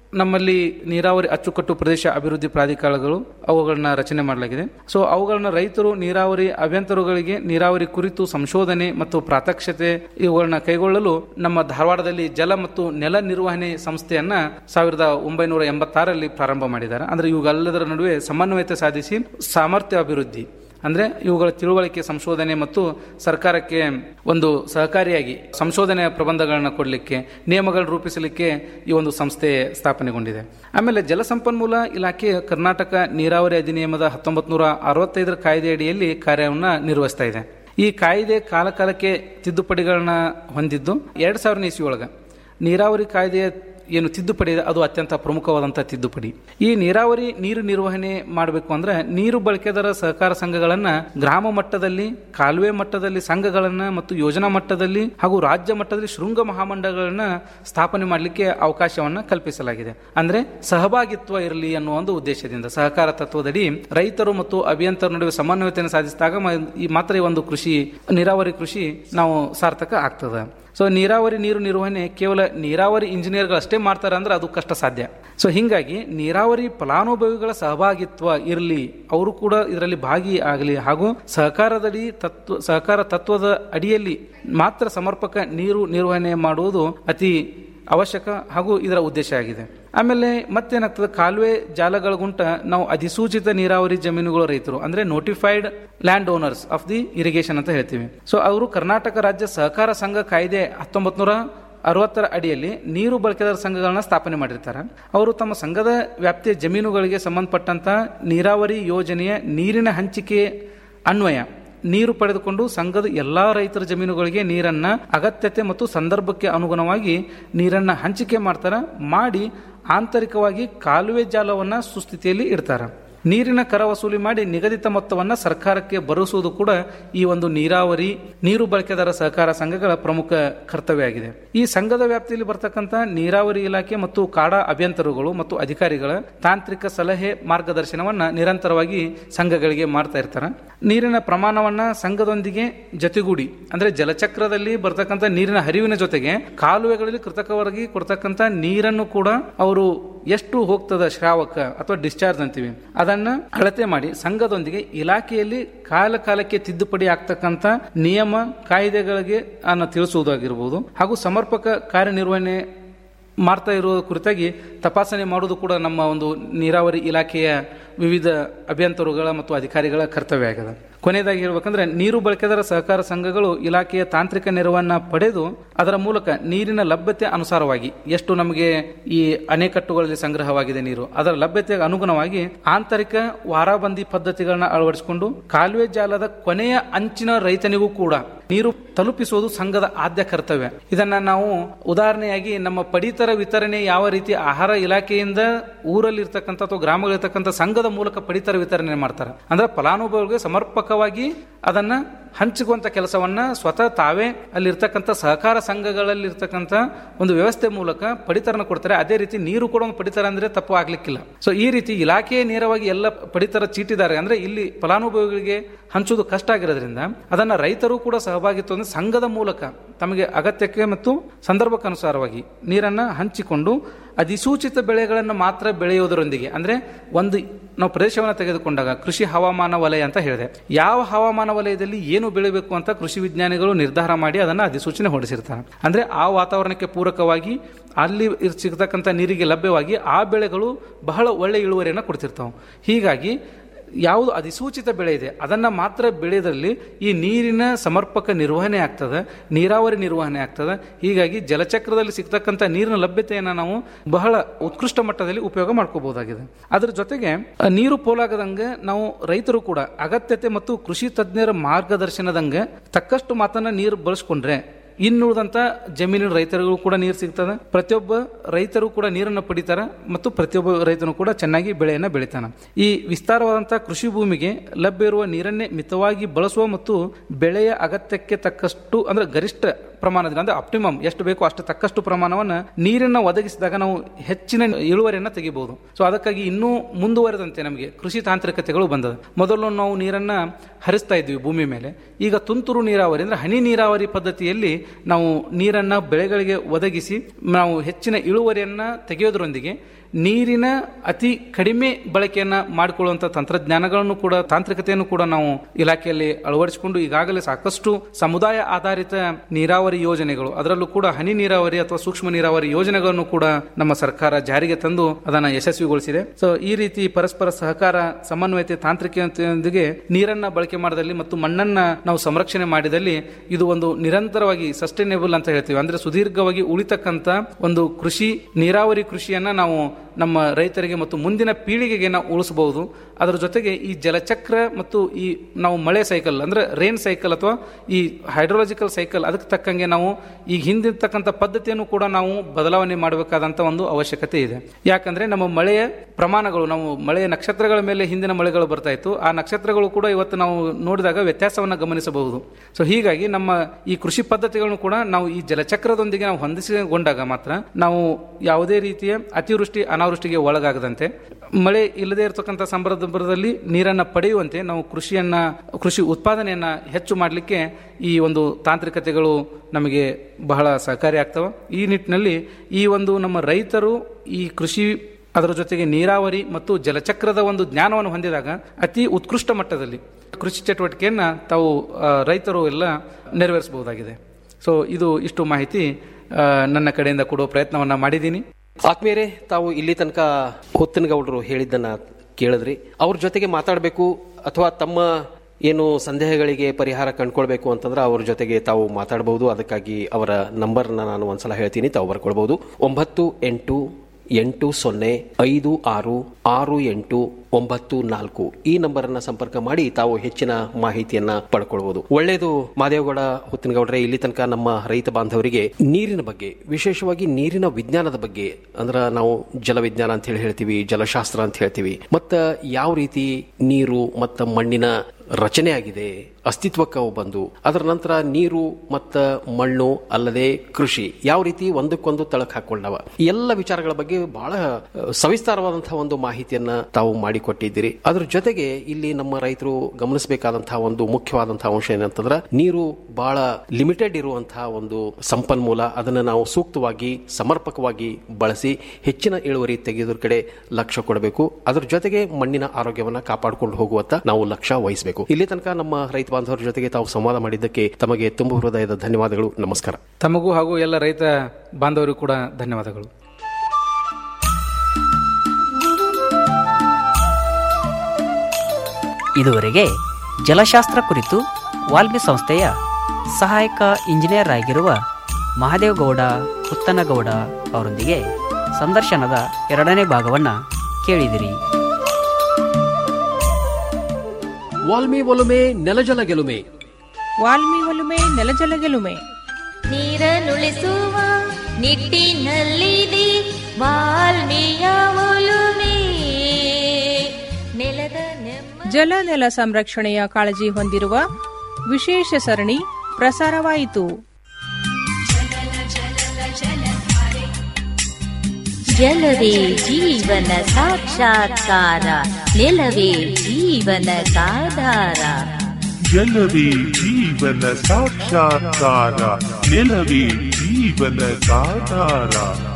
S25: ನಮ್ಮಲ್ಲಿ ನೀರಾವರಿ ಅಚ್ಚುಕಟ್ಟು ಪ್ರದೇಶ ಅಭಿವೃದ್ಧಿ ಪ್ರಾಧಿಕಾರಗಳು ಅವುಗಳನ್ನ ರಚನೆ ಮಾಡಲಾಗಿದೆ ಸೊ ಅವುಗಳನ್ನ ರೈತರು ನೀರಾವರಿ ಅಭ್ಯಂತರಗಳಿಗೆ ನೀರಾವರಿ ಕುರಿತು ಸಂಶೋಧನೆ ಮತ್ತು ಪ್ರಾತ್ಯಕ್ಷತೆ ಇವುಗಳನ್ನ ಕೈಗೊಳ್ಳಲು ನಮ್ಮ ಧಾರವಾಡದಲ್ಲಿ ಜಲ ಮತ್ತು ನೆಲ ನಿರ್ವಹಣೆ ಸಂಸ್ಥೆಯನ್ನ ಸಾವಿರದ ಒಂಬೈನೂರ ಎಂಬತ್ತಾರರಲ್ಲಿ ಪ್ರಾರಂಭ ಮಾಡಿದ್ದಾರೆ ಅಂದ್ರೆ ಇವುಗಳೆಲ್ಲದರ ನಡುವೆ ಸಮನ್ವಯತೆ ಸಾಧಿಸಿ ಸಾಮರ್ಥ್ಯ ಅಭಿವೃದ್ಧಿ ಅಂದ್ರೆ ಇವುಗಳ ತಿಳುವಳಿಕೆ ಸಂಶೋಧನೆ ಮತ್ತು ಸರ್ಕಾರಕ್ಕೆ ಒಂದು ಸಹಕಾರಿಯಾಗಿ ಸಂಶೋಧನೆಯ ಪ್ರಬಂಧಗಳನ್ನ ಕೊಡಲಿಕ್ಕೆ ನಿಯಮಗಳು ರೂಪಿಸಲಿಕ್ಕೆ ಈ ಒಂದು ಸಂಸ್ಥೆ ಸ್ಥಾಪನೆಗೊಂಡಿದೆ ಆಮೇಲೆ ಜಲಸಂಪನ್ಮೂಲ ಇಲಾಖೆ ಕರ್ನಾಟಕ ನೀರಾವರಿ ಅಧಿನಿಯಮದ ಹತ್ತೊಂಬತ್ತು ನೂರ ಅರವತ್ತೈದರ ಕಾಯ್ದೆ ಅಡಿಯಲ್ಲಿ ಕಾರ್ಯವನ್ನು ನಿರ್ವಹಿಸ್ತಾ ಇದೆ ಈ ಕಾಯ್ದೆ ಕಾಲಕಾಲಕ್ಕೆ ತಿದ್ದುಪಡಿಗಳನ್ನ ಹೊಂದಿದ್ದು ಎರಡ್ ಸಾವಿರದ ಇಸ್ವಿ ಒಳಗ ನೀರಾವರಿ ಕಾಯ್ದೆಯ ಏನು ತಿದ್ದುಪಡಿ ಇದೆ ಅದು ಅತ್ಯಂತ ಪ್ರಮುಖವಾದಂಥ ತಿದ್ದುಪಡಿ ಈ ನೀರಾವರಿ ನೀರು ನಿರ್ವಹಣೆ ಮಾಡಬೇಕು ಅಂದ್ರೆ ನೀರು ಬಳಕೆದಾರ ಸಹಕಾರ ಸಂಘಗಳನ್ನ ಗ್ರಾಮ ಮಟ್ಟದಲ್ಲಿ ಕಾಲುವೆ ಮಟ್ಟದಲ್ಲಿ ಸಂಘಗಳನ್ನ ಮತ್ತು ಯೋಜನಾ ಮಟ್ಟದಲ್ಲಿ ಹಾಗೂ ರಾಜ್ಯ ಮಟ್ಟದಲ್ಲಿ ಶೃಂಗ ಮಹಾಮಂಡಲಗಳನ್ನ ಸ್ಥಾಪನೆ ಮಾಡಲಿಕ್ಕೆ ಅವಕಾಶವನ್ನ ಕಲ್ಪಿಸಲಾಗಿದೆ ಅಂದ್ರೆ ಸಹಭಾಗಿತ್ವ ಇರಲಿ ಅನ್ನುವ ಒಂದು ಉದ್ದೇಶದಿಂದ ಸಹಕಾರ ತತ್ವದಡಿ ರೈತರು ಮತ್ತು ಅಭಿಯಂತರ ನಡುವೆ ಸಮನ್ವಯತೆಯನ್ನು ಸಾಧಿಸಿದಾಗ ಮ- ಈ ಮಾತ್ರ ಈ ಒಂದು ಕೃಷಿ ನೀರಾವರಿ ಕೃಷಿ ನಾವು ಸಾರ್ಥಕ ಆಗ್ತದೆ ಸೊ ನೀರಾವರಿ ನೀರು ನಿರ್ವಹಣೆ ಕೇವಲ ನೀರಾವರಿ ಇಂಜಿನಿಯರ್ಗಳು ಅಷ್ಟೇ ಮಾಡ್ತಾರೆ ಅಂದ್ರೆ ಅದು ಕಷ್ಟ ಸಾಧ್ಯ ಸೊ ಹಿಂಗಾಗಿ ನೀರಾವರಿ ಫಲಾನುಭವಿಗಳ ಸಹಭಾಗಿತ್ವ ಇರಲಿ ಅವರು ಕೂಡ ಇದರಲ್ಲಿ ಭಾಗಿ ಆಗಲಿ ಹಾಗೂ ಸಹಕಾರದಡಿ ತತ್ವ ಸಹಕಾರ ತತ್ವದ ಅಡಿಯಲ್ಲಿ ಮಾತ್ರ ಸಮರ್ಪಕ ನೀರು ನಿರ್ವಹಣೆ ಮಾಡುವುದು ಅತಿ ಅವಶ್ಯಕ ಹಾಗೂ ಇದರ ಉದ್ದೇಶ ಆಗಿದೆ ಆಮೇಲೆ ಮತ್ತೇನಾಗ್ತದೆ ಕಾಲುವೆ ಜಾಲಗಳಗುಂಟ ನಾವು ಅಧಿಸೂಚಿತ ನೀರಾವರಿ ಜಮೀನುಗಳ ರೈತರು ಅಂದ್ರೆ notified land owners of the irrigation ಅಂತ ಹೇಳ್ತೀವಿ ಸೊ ಅವರು ಕರ್ನಾಟಕ ರಾಜ್ಯ ಸಹಕಾರ ಸಂಘ ಕಾಯ್ದೆ ಹತ್ತೊಂಬತ್ ನೂರ ಅರವತ್ತರ ಅಡಿಯಲ್ಲಿ ನೀರು ಬಳಕೆದಾರ ಸಂಘಗಳನ್ನ ಸ್ಥಾಪನೆ ಮಾಡಿರ್ತಾರೆ ಅವರು ತಮ್ಮ ಸಂಘದ ವ್ಯಾಪ್ತಿಯ ಜಮೀನುಗಳಿಗೆ ಸಂಬಂಧಪಟ್ಟಂತ ನೀರಾವರಿ ಯೋಜನೆಯ ನೀರಿನ ಹಂಚಿಕೆ ಅನ್ವಯ ನೀರು ಪಡೆದುಕೊಂಡು ಸಂಘದ ಎಲ್ಲಾ ರೈತರ ಜಮೀನುಗಳಿಗೆ ನೀರನ್ನ ಅಗತ್ಯತೆ ಮತ್ತು ಸಂದರ್ಭಕ್ಕೆ ಅನುಗುಣವಾಗಿ ನೀರನ್ನ ಹಂಚಿಕೆ ಮಾಡ್ತಾರ ಮಾಡಿ ಆಂತರಿಕವಾಗಿ ಕಾಲುವೆ ಜಾಲವನ್ನ ಸುಸ್ಥಿತಿಯಲ್ಲಿ ಇಡ್ತಾರ ನೀರಿನ ಕರ ವಸೂಲಿ ಮಾಡಿ ನಿಗದಿತ ಮೊತ್ತವನ್ನ ಸರ್ಕಾರಕ್ಕೆ ಭರಿಸುವುದು ಕೂಡ ಈ ಒಂದು ನೀರಾವರಿ ನೀರು ಬಳಕೆದಾರ ಸಹಕಾರ ಸಂಘಗಳ ಪ್ರಮುಖ ಕರ್ತವ್ಯ ಆಗಿದೆ ಈ ಸಂಘದ ವ್ಯಾಪ್ತಿಯಲ್ಲಿ ಬರ್ತಕ್ಕಂಥ ನೀರಾವರಿ ಇಲಾಖೆ ಮತ್ತು ಕಾಡಾ ಅಭಿಯಂತರಗಳು ಮತ್ತು ಅಧಿಕಾರಿಗಳ ತಾಂತ್ರಿಕ ಸಲಹೆ ಮಾರ್ಗದರ್ಶನವನ್ನ ನಿರಂತರವಾಗಿ ಸಂಘಗಳಿಗೆ ಮಾಡ್ತಾ ಇರ್ತಾರೆ ನೀರಿನ ಪ್ರಮಾಣವನ್ನ ಸಂಘದೊಂದಿಗೆ ಜೊತೆಗೂಡಿ ಅಂದ್ರೆ ಜಲಚಕ್ರದಲ್ಲಿ ಬರ್ತಕ್ಕಂಥ ನೀರಿನ ಹರಿವಿನ ಜೊತೆಗೆ ಕಾಲುವೆಗಳಲ್ಲಿ ಕೃತಕವಾಗಿ ಕೊಡ್ತಕ್ಕಂಥ ನೀರನ್ನು ಕೂಡ ಅವರು ಎಷ್ಟು ಹೋಗ್ತದ ಶ್ರಾವಕ ಅಥವಾ ಡಿಸ್ಚಾರ್ಜ್ ಅಂತೀವಿ ಅದನ್ನ ಅಳತೆ ಮಾಡಿ ಸಂಘದೊಂದಿಗೆ ಇಲಾಖೆಯಲ್ಲಿ ಕಾಲ ಕಾಲಕ್ಕೆ ತಿದ್ದುಪಡಿ ಆಗ್ತಕ್ಕಂಥ ನಿಯಮ ಕಾಯ್ದೆಗಳಿಗೆ ಅನ್ನ ತಿಳಿಸುವುದಾಗಿರ್ಬೋದು ಹಾಗೂ ಸಮರ್ಪಕ ಕಾರ್ಯನಿರ್ವಹಣೆ ಮಾಡ್ತಾ ಇರುವ ಕುರಿತಾಗಿ ತಪಾಸಣೆ ಮಾಡುವುದು ಕೂಡ ನಮ್ಮ ಒಂದು ನೀರಾವರಿ ಇಲಾಖೆಯ ವಿವಿಧ ಅಭಿಯಂತರುಗಳ ಮತ್ತು ಅಧಿಕಾರಿಗಳ ಕರ್ತವ್ಯ ಆಗಿದೆ ಕೊನೆಯದಾಗಿ ಹೇಳ್ಬೇಕಂದ್ರೆ ನೀರು ಬಳಕೆದಾರ ಸಹಕಾರ ಸಂಘಗಳು ಇಲಾಖೆಯ ತಾಂತ್ರಿಕ ನೆರವನ್ನ ಪಡೆದು ಅದರ ಮೂಲಕ ನೀರಿನ ಲಭ್ಯತೆ ಅನುಸಾರವಾಗಿ ಎಷ್ಟು ನಮಗೆ ಈ ಅಣೆಕಟ್ಟುಗಳಲ್ಲಿ ಸಂಗ್ರಹವಾಗಿದೆ ನೀರು ಅದರ ಲಭ್ಯತೆಗೆ ಅನುಗುಣವಾಗಿ ಆಂತರಿಕ ವಾರಾಬಂದಿ ಪದ್ಧತಿಗಳನ್ನ ಅಳವಡಿಸಿಕೊಂಡು ಕಾಲುವೆ ಜಾಲದ ಕೊನೆಯ ಅಂಚಿನ ರೈತನಿಗೂ ಕೂಡ ನೀರು ತಲುಪಿಸುವುದು ಸಂಘದ ಆದ್ಯ ಕರ್ತವ್ಯ ಇದನ್ನ ನಾವು ಉದಾಹರಣೆಯಾಗಿ ನಮ್ಮ ಪಡಿತರ ವಿತರಣೆ ಯಾವ ರೀತಿ ಆಹಾರ ಇಲಾಖೆಯಿಂದ ಊರಲ್ಲಿ ಇರ್ತಕ್ಕಂಥ ಅಥವಾ ಗ್ರಾಮಗಳಿರ್ತಕ್ಕಂಥ ಸಂಘದ ಮೂಲಕ ಪಡಿತರ ವಿತರಣೆ ಮಾಡ್ತಾರೆ ಅಂದ್ರೆ ಫಲಾನುಭವಿಗಳಿಗೆ ಸಮರ್ಪಕವಾಗಿ ಅದನ್ನ ಹಂಚಿಸುವಂತ ಕೆಲಸವನ್ನ ಸ್ವತಃ ತಾವೇ ಅಲ್ಲಿರ್ತಕ್ಕಂಥ ಸಹಕಾರ ಸಂಘಗಳಲ್ಲಿ ಇರ್ತಕ್ಕಂಥ ಒಂದು ವ್ಯವಸ್ಥೆ ಮೂಲಕ ಪಡಿತರನ ಕೊಡ್ತಾರೆ ಅದೇ ರೀತಿ ನೀರು ಕೂಡ ಒಂದು ಪಡಿತರ ಅಂದ್ರೆ ತಪ್ಪು ಆಗ್ಲಿಕ್ಕಿಲ್ಲ ಸೊ ಈ ರೀತಿ ಇಲಾಖೆ ನೇರವಾಗಿ ಎಲ್ಲ ಪಡಿತರ ಚೀಟಿದ್ದಾರೆ ಅಂದ್ರೆ ಇಲ್ಲಿ ಫಲಾನುಭವಿಗಳಿಗೆ ಹಂಚುವುದು ಕಷ್ಟ ಆಗಿರೋದ್ರಿಂದ ಅದನ್ನ ರೈತರು ಕೂಡ ಸಹಭಾಗಿತ್ವ ಅಂದ್ರೆ ಸಂಘದ ಮೂಲಕ ತಮಗೆ ಅಗತ್ಯಕ್ಕೆ ಮತ್ತು ಸಂದರ್ಭಕ್ಕನುಸಾರವಾಗಿ ನೀರನ್ನ ಹಂಚಿಕೊಂಡು ಅಧಿಸೂಚಿತ ಬೆಳೆಗಳನ್ನು ಮಾತ್ರ ಬೆಳೆಯುವುದರೊಂದಿಗೆ ಅಂದ್ರೆ ಒಂದು ನಾವು ಪ್ರದೇಶವನ್ನು ತೆಗೆದುಕೊಂಡಾಗ ಕೃಷಿ ಹವಾಮಾನ ವಲಯ ಅಂತ ಹೇಳಿದೆ ಯಾವ ಹವಾಮಾನ ವಲಯದಲ್ಲಿ ಏನು ಬೆಳಿಬೇಕು ಅಂತ ಕೃಷಿ ವಿಜ್ಞಾನಿಗಳು ನಿರ್ಧಾರ ಮಾಡಿ ಅದನ್ನು ಅಧಿಸೂಚನೆ ಹೊರಡಿಸಿರ್ತಾರೆ ಅಂದ್ರೆ ಆ ವಾತಾವರಣಕ್ಕೆ ಪೂರಕವಾಗಿ ಅಲ್ಲಿ ಇರ್- ಸಿಗ್ತಕ್ಕಂಥ ನೀರಿಗೆ ಲಭ್ಯವಾಗಿ ಆ ಬೆಳೆಗಳು ಬಹಳ ಒಳ್ಳೆ ಇಳುವರಿಯನ್ನು ಕೊಡ್ತಿರ್ತಾವೆ ಹೀಗಾಗಿ ಯಾವುದು ಅಧಿಸೂಚಿತ ಬೆಳೆ ಇದೆ ಅದನ್ನ ಮಾತ್ರ ಬೆಳೆಯೋದ್ರಲ್ಲಿ ಈ ನೀರಿನ ಸಮರ್ಪಕ ನಿರ್ವಹಣೆ ಆಗ್ತದೆ ನೀರಾವರಿ ನಿರ್ವಹಣೆ ಆಗ್ತದೆ ಹೀಗಾಗಿ ಜಲಚಕ್ರದಲ್ಲಿ ಸಿಗ್ತಕ್ಕಂಥ ನೀರಿನ ಲಭ್ಯತೆಯನ್ನು ನಾವು ಬಹಳ ಉತ್ಕೃಷ್ಟ ಮಟ್ಟದಲ್ಲಿ ಉಪಯೋಗ ಮಾಡ್ಕೋಬಹುದಾಗಿದೆ ಅದರ ಜೊತೆಗೆ ಆ, ನೀರು ಪೋಲಾಗದಂಗೆ ನಾವು ರೈತರು ಕೂಡ ಅಗತ್ಯತೆ ಮತ್ತು ಕೃಷಿ ತಜ್ಞರ ಮಾರ್ಗದರ್ಶನದಂಗೆ ತಕ್ಕಷ್ಟು ಮಾತನ್ನ ನೀರು ಬಳಸ್ಕೊಂಡ್ರೆ ಇನ್ನುಳಿದಂತ ಜಮೀನಿನ ರೈತರಿಗೂ ಕೂಡ ನೀರು ಸಿಗ್ತದೆ ಪ್ರತಿಯೊಬ್ಬ ರೈತರು ಕೂಡ ನೀರನ್ನು ಪಡಿತಾರ ಮತ್ತು ಪ್ರತಿಯೊಬ್ಬ ರೈತನು ಕೂಡ ಚೆನ್ನಾಗಿ ಬೆಳೆಯನ್ನ ಬೆಳಿತಾನ ಈ ವಿಸ್ತಾರವಾದಂತಹ ಕೃಷಿ ಭೂಮಿಗೆ ಲಭ್ಯ ಇರುವ ನೀರನ್ನೇ ಮಿತವಾಗಿ ಬಳಸುವ ಮತ್ತು ಬೆಳೆಯ ಅಗತ್ಯಕ್ಕೆ ತಕ್ಕಷ್ಟು ಅಂದ್ರೆ ಗರಿಷ್ಠ ಪ್ರಮಾಣದಲ್ಲಿ ಅಂದ್ರೆ ಆಪ್ಟಿಮಮ್ ಎಷ್ಟು ಬೇಕೋ ಅಷ್ಟು ತಕ್ಕಷ್ಟು ಪ್ರಮಾಣವನ್ನ ನೀರನ್ನ ಒದಗಿಸಿದಾಗ ನಾವು ಹೆಚ್ಚಿನ ಇಳುವರಿಯನ್ನ ತೆಗಿಬಹುದು ಸೊ ಅದಕ್ಕಾಗಿ ಇನ್ನೂ ಮುಂದುವರೆದಂತೆ ನಮಗೆ ಕೃಷಿ ತಾಂತ್ರಿಕತೆಗಳು ಬಂದದ ಮೊದಲು ನಾವು ನೀರನ್ನ ಹರಿಸ್ತಾ ಇದ್ವಿ ಭೂಮಿ ಮೇಲೆ ಈಗ ತುಂತುರು ನೀರಾವರಿ ಅಂದ್ರೆ ಹನಿ ನೀರಾವರಿ ಪದ್ಧತಿಯಲ್ಲಿ ನಾವು ನೀರನ್ನ ಬೆಳೆಗಳಿಗೆ ಒದಗಿಸಿ ನಾವು ಹೆಚ್ಚಿನ ಇಳುವರಿಯನ್ನ ತೆಗೆಯೋದ್ರೊಂದಿಗೆ ನೀರಿನ ಅತಿ ಕಡಿಮೆ ಬಳಕೆಯನ್ನ ಮಾಡಿಕೊಳ್ಳುವಂತ ತಂತ್ರಜ್ಞಾನಗಳನ್ನು ಕೂಡ ತಾಂತ್ರಿಕತೆಯನ್ನು ಕೂಡ ನಾವು ಇಲಾಖೆಯಲ್ಲಿ ಅಳವಡಿಸಿಕೊಂಡು ಈಗಾಗಲೇ ಸಾಕಷ್ಟು ಸಮುದಾಯ ಆಧಾರಿತ ನೀರಾವರಿ ಯೋಜನೆಗಳು ಅದರಲ್ಲೂ ಕೂಡ ಹನಿ ನೀರಾವರಿ ಅಥವಾ ಸೂಕ್ಷ್ಮ ನೀರಾವರಿ ಯೋಜನೆಗಳನ್ನು ಕೂಡ ನಮ್ಮ ಸರ್ಕಾರ ಜಾರಿಗೆ ತಂದು ಅದನ್ನ ಯಶಸ್ವಿಗೊಳಿಸಿದೆ ಸೊ ಈ ರೀತಿ ಪರಸ್ಪರ ಸಹಕಾರ ಸಮನ್ವಯತೆ ತಾಂತ್ರಿಕತೆಯೊಂದಿಗೆ ನೀರನ್ನ ಬಳಕೆ ಮಾಡದಲ್ಲಿ ಮತ್ತು ಮಣ್ಣನ್ನ ನಾವು ಸಂರಕ್ಷಣೆ ಮಾಡಿದಲ್ಲಿ ಇದು ಒಂದು ನಿರಂತರವಾಗಿ ಸಸ್ಟೈನೇಬಲ್ ಅಂತ ಹೇಳ್ತೀವಿ ಅಂದ್ರೆ ಸುದೀರ್ಘವಾಗಿ ಉಳಿತಕ್ಕಂತ ಒಂದು ಕೃಷಿ ನೀರಾವರಿ ಕೃಷಿಯನ್ನ ನಾವು ನಮ್ಮ ರೈತರಿಗೆ ಮತ್ತು ಮುಂದಿನ ಪೀಳಿಗೆಗೆ ನಾವು ಉಳಿಸಬಹುದು ಅದರ ಜೊತೆಗೆ ಈ ಜಲಚಕ್ರ ಮತ್ತು ಈ ನಾವು ಮಳೆ ಸೈಕಲ್ ಅಂದ್ರೆ ರೇನ್ ಸೈಕಲ್ ಅಥವಾ ಈ ಹೈಡ್ರೋಲಾಜಿಕಲ್ ಸೈಕಲ್ ಅದಕ್ಕೆ ತಕ್ಕಂಗೆ ನಾವು ಈಗ ಹಿಂದಿರ್ತಕ್ಕಂಥ ಪದ್ಧತಿಯನ್ನು ಕೂಡ ನಾವು ಬದಲಾವಣೆ ಮಾಡಬೇಕಾದಂತ ಒಂದು ಅವಶ್ಯಕತೆ ಇದೆ ಯಾಕಂದ್ರೆ ನಮ್ಮ ಮಳೆಯ ಪ್ರಮಾಣಗಳು ನಾವು ಮಳೆಯ ನಕ್ಷತ್ರಗಳ ಮೇಲೆ ಹಿಂದಿನ ಮಳೆಗಳು ಬರ್ತಾ ಇತ್ತು ಆ ನಕ್ಷತ್ರಗಳು ಕೂಡ ಇವತ್ತು ನಾವು ನೋಡಿದಾಗ ವ್ಯತ್ಯಾಸವನ್ನು ಗಮನಿಸಬಹುದು ಸೊ ಹೀಗಾಗಿ ನಮ್ಮ ಈ ಕೃಷಿ ಪದ್ಧತಿಗಳನ್ನು ಕೂಡ ನಾವು ಈ ಜಲಚಕ್ರದೊಂದಿಗೆ ನಾವು ಹೊಂದಿಸಿಕೊಂಡಾಗ ಮಾತ್ರ ನಾವು ಯಾವುದೇ ರೀತಿಯ ಅತಿವೃಷ್ಟಿ ಅನಾವೃಷ್ಟಿಗೆ ಒಳಗಾಗದಂತೆ ಮಳೆ ಇಲ್ಲದೆ ಇರತಕ್ಕಂಥ ಸಂದರ್ಭದಲ್ಲಿ ನೀರನ್ನ ಪಡೆಯುವಂತೆ ನಾವು ಕೃಷಿಯನ್ನ ಕೃಷಿ ಉತ್ಪಾದನೆಯನ್ನ ಹೆಚ್ಚು ಮಾಡಲಿಕ್ಕೆ ಈ ಒಂದು ತಾಂತ್ರಿಕತೆಗಳು ನಮಗೆ ಬಹಳ ಸಹಕಾರಿ ಆಗ್ತವೆ ಈ ನಿಟ್ಟಿನಲ್ಲಿ ಈ ಒಂದು ನಮ್ಮ ರೈತರು ಈ ಕೃಷಿ ಅದರ ಜೊತೆಗೆ ನೀರಾವರಿ ಮತ್ತು ಜಲಚಕ್ರದ ಒಂದು ಜ್ಞಾನವನ್ನು ಹೊಂದಿದಾಗ ಅತಿ ಉತ್ಕೃಷ್ಟ ಮಟ್ಟದಲ್ಲಿ ಕೃಷಿ ಚಟುವಟಿಕೆಯನ್ನ ತಾವು ಆ, ರೈತರು ಎಲ್ಲ ನೆರವೇರಿಸಬಹುದಾಗಿದೆ ಸೊ ಇದು ಇಷ್ಟು ಮಾಹಿತಿ ಆ, ನನ್ನ ಕಡೆಯಿಂದ ಕೊಡುವ ಪ್ರಯತ್ನವನ್ನ ಮಾಡಿದ್ದೀನಿ
S4: ಆತ್ಮೀಯರೇ ತಾವು ಇಲ್ಲಿ ತನಕ ಹುತ್ತನಗೌಡರು ಹೇಳಿದ್ದನ್ನ ಕೇಳಿದ್ರಿ ಅವ್ರ ಜೊತೆಗೆ ಮಾತಾಡಬೇಕು ಅಥವಾ ತಮ್ಮ ಏನು ಸಂದೇಹಗಳಿಗೆ ಪರಿಹಾರ ಕಂಡ್ಕೊಳ್ಬೇಕು ಅಂತಂದ್ರೆ ಅವ್ರ ಜೊತೆಗೆ ತಾವು ಮಾತಾಡಬಹುದು ಅದಕ್ಕಾಗಿ ಅವರ ನಂಬರ್ನ ನಾನು ಒಂದ್ಸಲ ಹೇಳ್ತೀನಿ ತಾವು ಬರ್ಕೊಳ್ಬಹುದು ಒಂಬತ್ತು ಎಂಟು ಎಂಟು ಸೊನ್ನೆ ಐದು ಆರು ಆರು ಎಂಟು ಒಂಬತ್ತು ನಾಲ್ಕು ಈ ನಂಬರ್ ಅನ್ನ ಸಂಪರ್ಕ ಮಾಡಿ ತಾವು ಹೆಚ್ಚಿನ ಮಾಹಿತಿಯನ್ನ ಪಡ್ಕೊಳ್ಬಹುದು ಒಳ್ಳೆಯದು ಮಾದೇವಗೌಡ ಹುತ್ತಿನಗೌಡ್ರೆ ಇಲ್ಲಿ ತನಕ ನಮ್ಮ ರೈತ ಬಾಂಧವರಿಗೆ ನೀರಿನ ಬಗ್ಗೆ ವಿಶೇಷವಾಗಿ ನೀರಿನ ವಿಜ್ಞಾನದ ಬಗ್ಗೆ ಅಂದ್ರ ನಾವು ಜಲವಿಜ್ಞಾನ ಅಂತ ಹೇಳಿ ಹೇಳ್ತೀವಿ ಜಲಶಾಸ್ತ್ರ ಅಂತ ಹೇಳ್ತೀವಿ ಮತ್ತ ಯಾವ ರೀತಿ ನೀರು ಮತ್ತ ಮಣ್ಣಿನ ರಚನೆ ಆಗಿದೆ ಅಸ್ತಿತ್ವಕ್ಕೆ ಬಂದು ಅದರ ನಂತರ ನೀರು ಮತ್ತ ಮಣ್ಣು ಅಲ್ಲದೆ ಕೃಷಿ ಯಾವ ರೀತಿ ಒಂದಕ್ಕೊಂದು ತಳಕ್ ಹಾಕೊಂಡವ ಈ ಎಲ್ಲ ವಿಚಾರಗಳ ಬಗ್ಗೆ ಬಹಳ ಅಹ್, ಸವಿಸ್ತಾರವಾದಂತಹ ಒಂದು ಮಾಹಿತಿಯನ್ನ ತಾವು ಮಾಡಿಕೊಟ್ಟಿದ್ದೀರಿ ಅದ್ರ ಜೊತೆಗೆ ಇಲ್ಲಿ ನಮ್ಮ ರೈತರು ಗಮನಿಸಬೇಕಾದಂತಹ ಒಂದು ಮುಖ್ಯವಾದಂತಹ ಅಂಶ ಏನಂತಂದ್ರ ನೀರು ಬಹಳ ಲಿಮಿಟೆಡ್ ಇರುವಂತಹ ಒಂದು ಸಂಪನ್ಮೂಲ ಅದನ್ನು ನಾವು ಸೂಕ್ತವಾಗಿ ಸಮರ್ಪಕವಾಗಿ ಬಳಸಿ ಹೆಚ್ಚಿನ ಇಳುವರಿ ತೆಗೆಯೋದ್ರ ಕಡೆ ಲಕ್ಷ್ಯ ಕೊಡಬೇಕು ಅದ್ರ ಜೊತೆಗೆ ಮಣ್ಣಿನ ಆರೋಗ್ಯವನ್ನ ಕಾಪಾಡಿಕೊಂಡು ಹೋಗುವತ್ತ ನಾವು ಲಕ್ಷ್ಯ ವಹಿಸಬೇಕು ಇಲ್ಲಿ ತನಕ ನಮ್ಮ ರೈತ ಬಾಂಧವರ ಜೊತೆಗೆ ತಾವು ಸಂವಾದ ಮಾಡಿದ್ದಕ್ಕೆ ತಮಗೆ ತುಂಬ ಹೃದಯದ ಧನ್ಯವಾದಗಳು ನಮಸ್ಕಾರ
S25: ತಮಗೂ ಹಾಗೂ ಎಲ್ಲ ರೈತ ಬಾಂಧವರಿಗೂ ಕೂಡ ಧನ್ಯವಾದಗಳು
S14: ಇದುವರೆಗೆ ಜಲಶಾಸ್ತ್ರ ಕುರಿತು ವಾಲ್ಮಿ ಸಂಸ್ಥೆಯ ಸಹಾಯಕ ಇಂಜಿನಿಯರ್ ಆಗಿರುವ ಮಹಾದೇವಗೌಡ ಹುತ್ತನಗೌಡ ಅವರೊಂದಿಗೆ ಸಂದರ್ಶನದ ಎರಡನೇ ಭಾಗವನ್ನ ಕೇಳಿದಿರಿ
S4: ವಾಲ್ಮಿ ಒಲುಮೆ ನೆಲಜಲ ಗೆಲುಮೆ
S12: ವಾಲ್ಮಿ ಒಲುಮೆ ನೆಲಜಲ ಗೆಲುಮೆ
S1: ನೀರನ್ನುಳಿಸುವ ನಿಟ್ಟಿನಲ್ಲಿದೆ ವಾಲ್ಮೀಯ ಒಲುಮೆ ನೆಲದ ನೆಮ್ಮ
S12: ಜಲ ನೆಲ ಸಂರಕ್ಷಣೆಯ ಕಾಳಜಿ ಹೊಂದಿರುವ ವಿಶೇಷ ಸರಣಿ ಪ್ರಸಾರವಾಯಿತು
S1: ಜಲವೇ ಜೀವನ ಸಾಕ್ಷಾತ್ಕಾರ ನೆಲವೇ ಜೀವನದಾಧಾರ
S2: ಜಲವೇ ಜೀವನ ಸಾಕ್ಷಾತ್ಕಾರ ನೆಲವೇ ಜೀವನ ಸಾಧಾರ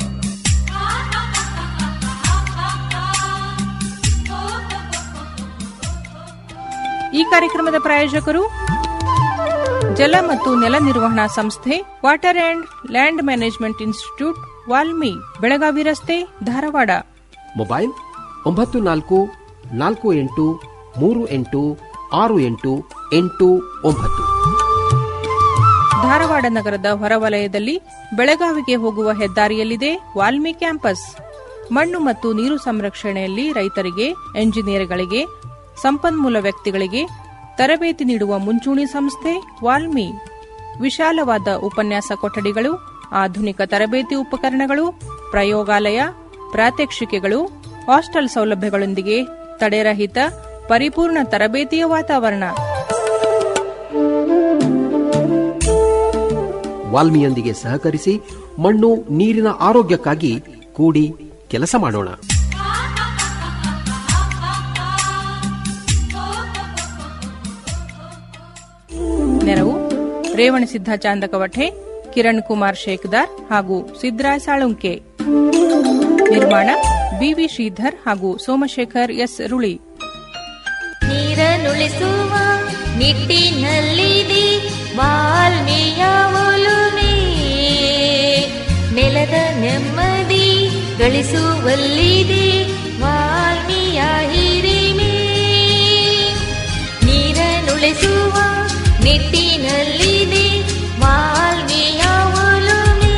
S12: ಈ ಕಾರ್ಯಕ್ರಮದ ಪ್ರಾಯೋಜಕರು ಜಲ ಮತ್ತು ನೆಲ ನಿರ್ವಹಣಾ ಸಂಸ್ಥೆ water and land management institute WALMI Belagavi ರಸ್ತೆ ಧಾರವಾಡ
S4: ಮೊಬೈಲ್ ಒಂಬತ್ತು ನಾಲ್ಕು ನಾಲ್ಕು ಎಂಟು ಮೂರು ಎಂಟು ಆರು ಎಂಟು ಎಂಟು ಒಂಬತ್ತು
S12: ಧಾರವಾಡ ನಗರದ ಹೊರವಲಯದಲ್ಲಿ ಬೆಳಗಾವಿಗೆ ಹೋಗುವ ಹೆದ್ದಾರಿಯಲ್ಲಿದೆ ವಾಲ್ಮಿ ಕ್ಯಾಂಪಸ್ ಮಣ್ಣು ಮತ್ತು ನೀರು ಸಂರಕ್ಷಣೆಯಲ್ಲಿ ರೈತರಿಗೆ ಎಂಜಿನಿಯರ್ಗಳಿಗೆ ಸಂಪನ್ಮೂಲ ವ್ಯಕ್ತಿಗಳಿಗೆ ತರಬೇತಿ ನೀಡುವ ಮುಂಚೂಣಿ ಸಂಸ್ಥೆ ವಾಲ್ಮಿ ವಿಶಾಲವಾದ ಉಪನ್ಯಾಸ ಕೊಠಡಿಗಳು ಆಧುನಿಕ ತರಬೇತಿ ಉಪಕರಣಗಳು ಪ್ರಯೋಗಾಲಯ ಪ್ರಾತ್ಯಕ್ಷಿಕೆಗಳು ಹಾಸ್ಟೆಲ್ ಸೌಲಭ್ಯಗಳೊಂದಿಗೆ ತಡೆರಹಿತ ಪರಿಪೂರ್ಣ ತರಬೇತಿಯ ವಾತಾವರಣ
S4: ವಾಲ್ಮಿಯೊಂದಿಗೆ ಸಹಕರಿಸಿ ಮಣ್ಣು ನೀರಿನ ಆರೋಗ್ಯಕ್ಕಾಗಿ ಕೂಡಿ ಕೆಲಸ ಮಾಡೋಣ
S12: ನೆರವು ರೇವಣಸಿದ್ಧ ಚಾಂದಕವಠೆ ಕಿರಣ್ ಕುಮಾರ್ ಶೇಖದಾರ್ ಹಾಗೂ ಸಿದ್ರಾಯ್ ಸಾಳುಂಕೆ ನಿರ್ಮಾಣ ಬಿವಿ ಶ್ರೀಧರ್ ಹಾಗೂ ಸೋಮಶೇಖರ್ ಎಸ್ ರುಳಿ
S1: ನೀರನ್ನುಳಿಸುವ ನಿಟ್ಟಿನಲ್ಲಿದೆ ವಾಲ್ಮೀಯ ಒಲುಮೆ ನೆಲದ ನೆಮ್ಮದಿ ಗಳಿಸುವಲ್ಲಿದೆ ವಾಲ್ಮೀಯ ಹಿರಿಮೆ ನೀರನ್ನುಳಿಸುವ ನಿಟ್ಟಿನಲ್ಲಿದೆ ವಾಲ್ಮೀಯ ಒಲುಮೆ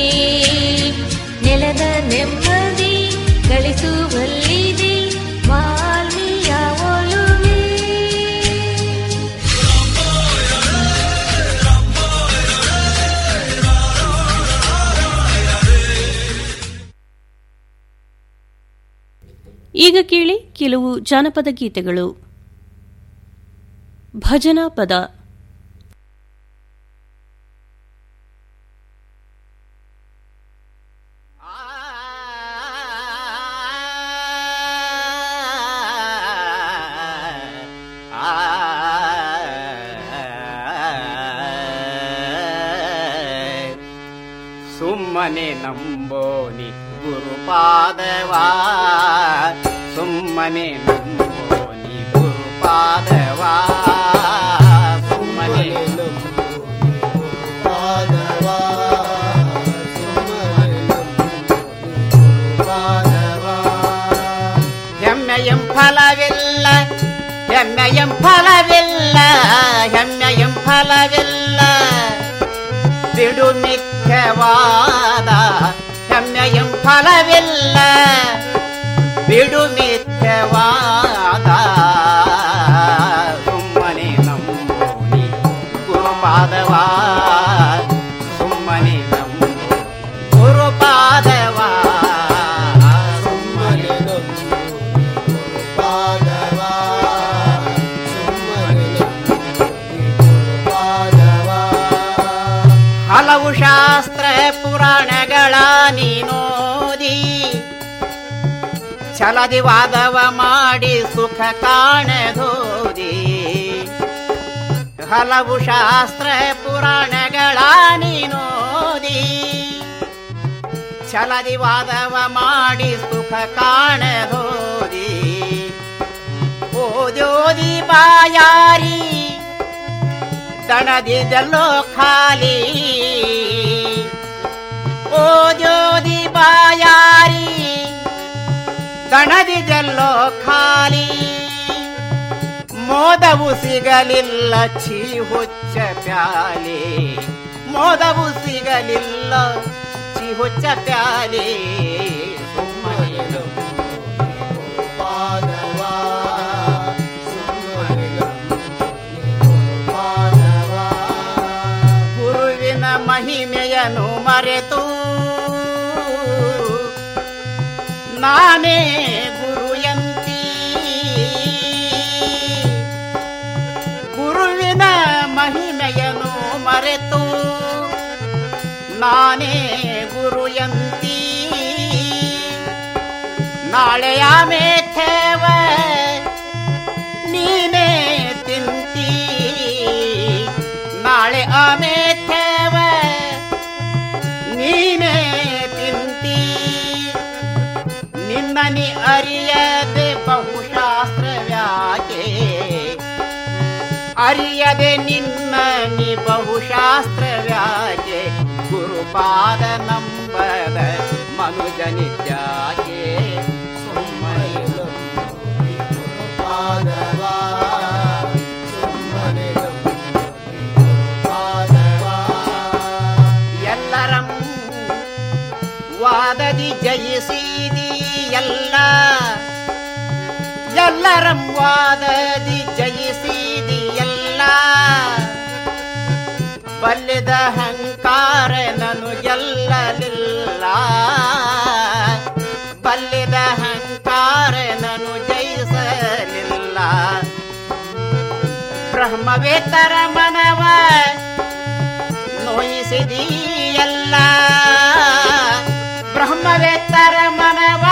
S1: ನೆಲದ ನೆಮ್ಮದಿ ಗಳಿಸುವಲ್ಲಿದೆ ವಾಲ್ಮೀಯ ಒಲುಮೆ
S3: ಈಗ ಕೇಳಿ ಕೆಲವು ಜಾನಪದ ಗೀತೆಗಳು ಭಜನಾ ಪದ
S5: ಸುಮ್ಮನೆ ನಂಬೋನಿ ಗುರುಪಾದವಾ ಸುಮ್ಮನೆ ನಂಬೋನಿ ಗುರುಪಾದವಾ ಸುಮ್ಮನೆ ಪಾದವಾ ಹೆಮ್ಮೆಯಂ ಫಲವಿಲ್ಲ ಹೆಮ್ಮೆಯಂ ಫಲವಿಲ್ಲ ಹೆಮ್ಮೆಯಂ ಫಲವಿಲ್ಲ ಬಿಡು ಮಿಥ್ಯವಾದ ಹೆಮ್ಮೆಯಂ ಫಲವಿಲ್ಲ ಬಿಡು ಮಿಥ್ಯವಾದ ಸುಮ್ಮನೆ ನಂಬೋನಿ ಗುರುಪಾದವಾ ಸುಮ್ಮನೆ ನಂಬೋ ಗುರುಪಾದವಾ ಸುಮ್ಮನೆ ಪಾದವಾ ಹಲವು ಶಾಸ್ತ್ರ ಪುರಾಣಗಳ ನೀನೋದಿ ಛಲದಿ ವಾದವ ಮಾಡಿ ಸುಖ ಕಾಣದೋದಿ ಹಲವು ಶಾಸ್ತ್ರ ಪುರಾಣಗಳ ನೀನೋದಿ ಛಲದಿ ವಾದವ ಮಾಡಿ ಸುಖ ಕಾಣದೋದಿ ಓದೋದಿ ಬಾಯಾರಿ ದಣದಿದಲ್ಲೋ ಖಾಲಿ ಓ ಜ್ಯೋತಿ ಬಾಯಾರಿ ದಣದಿದಲ್ಲೋ ಖಾಲಿ ಮೋದವು ಸಿಗಲಿಲ್ಲ ಛೀ ಹುಚ್ಚ ಪ್ಯಾಲೆ ಮೋದವು ಸಿಗಲಿಲ್ಲ ಛೀ ಹುಚ್ಚ ಪ್ಯಾಲೆ ಸುಮ್ಮನೆ ಪಾದವಾ ಗುರುವಿನ ಮಹಿಮೆಯನ್ನು ಮರೆತು ನಾನೇ ಗುರು ಎಂತೀ ಗುರುವಿನ ಮಹಿಮೆಯನ್ನು ಮರೆತು ನಾನೇ ಗುರು ಎಂತೀ ನಾಳೆಯ ಮೇಥೇವ ನೀನೇ ತಿಂತೀ ನಾಳೆ ಅಮೇಥೇವ ನೀನೇ ತಿಂತೀ ನಿನ್ನ ನಿ ಅರಿಯದೆ ಬಹುಶಾಸ್ತ್ರವ್ಯಾಕೆ ಅರಿಯದೆ ನಿನ್ನ ನಿ ಬಹುಶಾಸ್ತ್ರವ್ಯಾಕೆ ಗುರುಪಾದ ನಂಬದ ಮನುಜ ನಿತ್ಯಾಕೆ ಸುಮ್ಮನೆ ಪಾದವಾ ಎಲ್ಲರಂ ವಾದದಿ ಜಯಿಸಿದಿ ಎಲ್ಲ ಎಲ್ಲರಂ ವಾದದಿ ಜಯಿಸಿದಿ ಎಲ್ಲ ಬಲ್ಲೆದ ಹಂಕಾರ ನನು ಗೆಲ್ಲಲಿಲ್ಲ ಬಲ್ಲೆದ ಹಂಕಾರ ನನು ಜಯಿಸಲಿಲ್ಲ ಬ್ರಹ್ಮವೇತರ ಮನವ ನೋಯಿಸಿದೀಯಲ್ಲ ಬ್ರಹ್ಮವೇತ್ತರ ಮನವ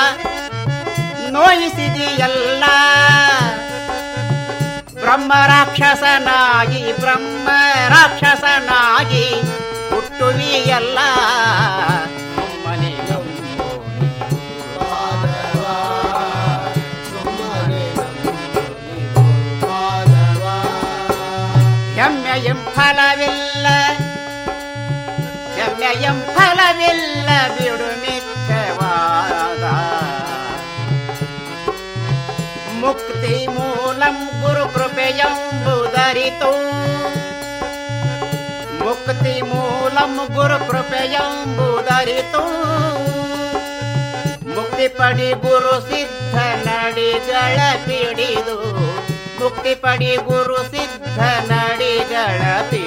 S5: ನೋಯಿಸಿದೀಯಲ್ಲ ಬ್ರಹ್ಮ ರಾಕ್ಷಸನಾಗಿ ಬ್ರಹ್ಮ ರಾಕ್ಷಸನಾಗಿ ಹುಟ್ಟ ಎಲ್ಲ ಸುಮ್ಮನೆ ಹೆಮ್ಮೆಯಂ ಫಲವಿಲ್ಲ ಹೆಮ್ಮೆಯಂ ಫಲವಿಲ್ಲ ಬಿಡು ಮಿಥ್ಯವಾದ ಮುಕ್ತಿ ಮೂಲಂ ಗುರು ಕೃಪೆಯಂಬುದರಿತು ಮುಕ್ತಿ ಮೂಲಂ ಗುರು ಕೃಪೆಯಂಬುದರಿತು ಮುಕ್ತಿ ಪಡಿ ಗುರು ಸಿದ್ಧ ನಡಿಗಳ ಪಿಡಿದು ಮುಕ್ತಿ ಪಡಿ ಗುರು ಸಿದ್ಧ ನಡಿಗಳ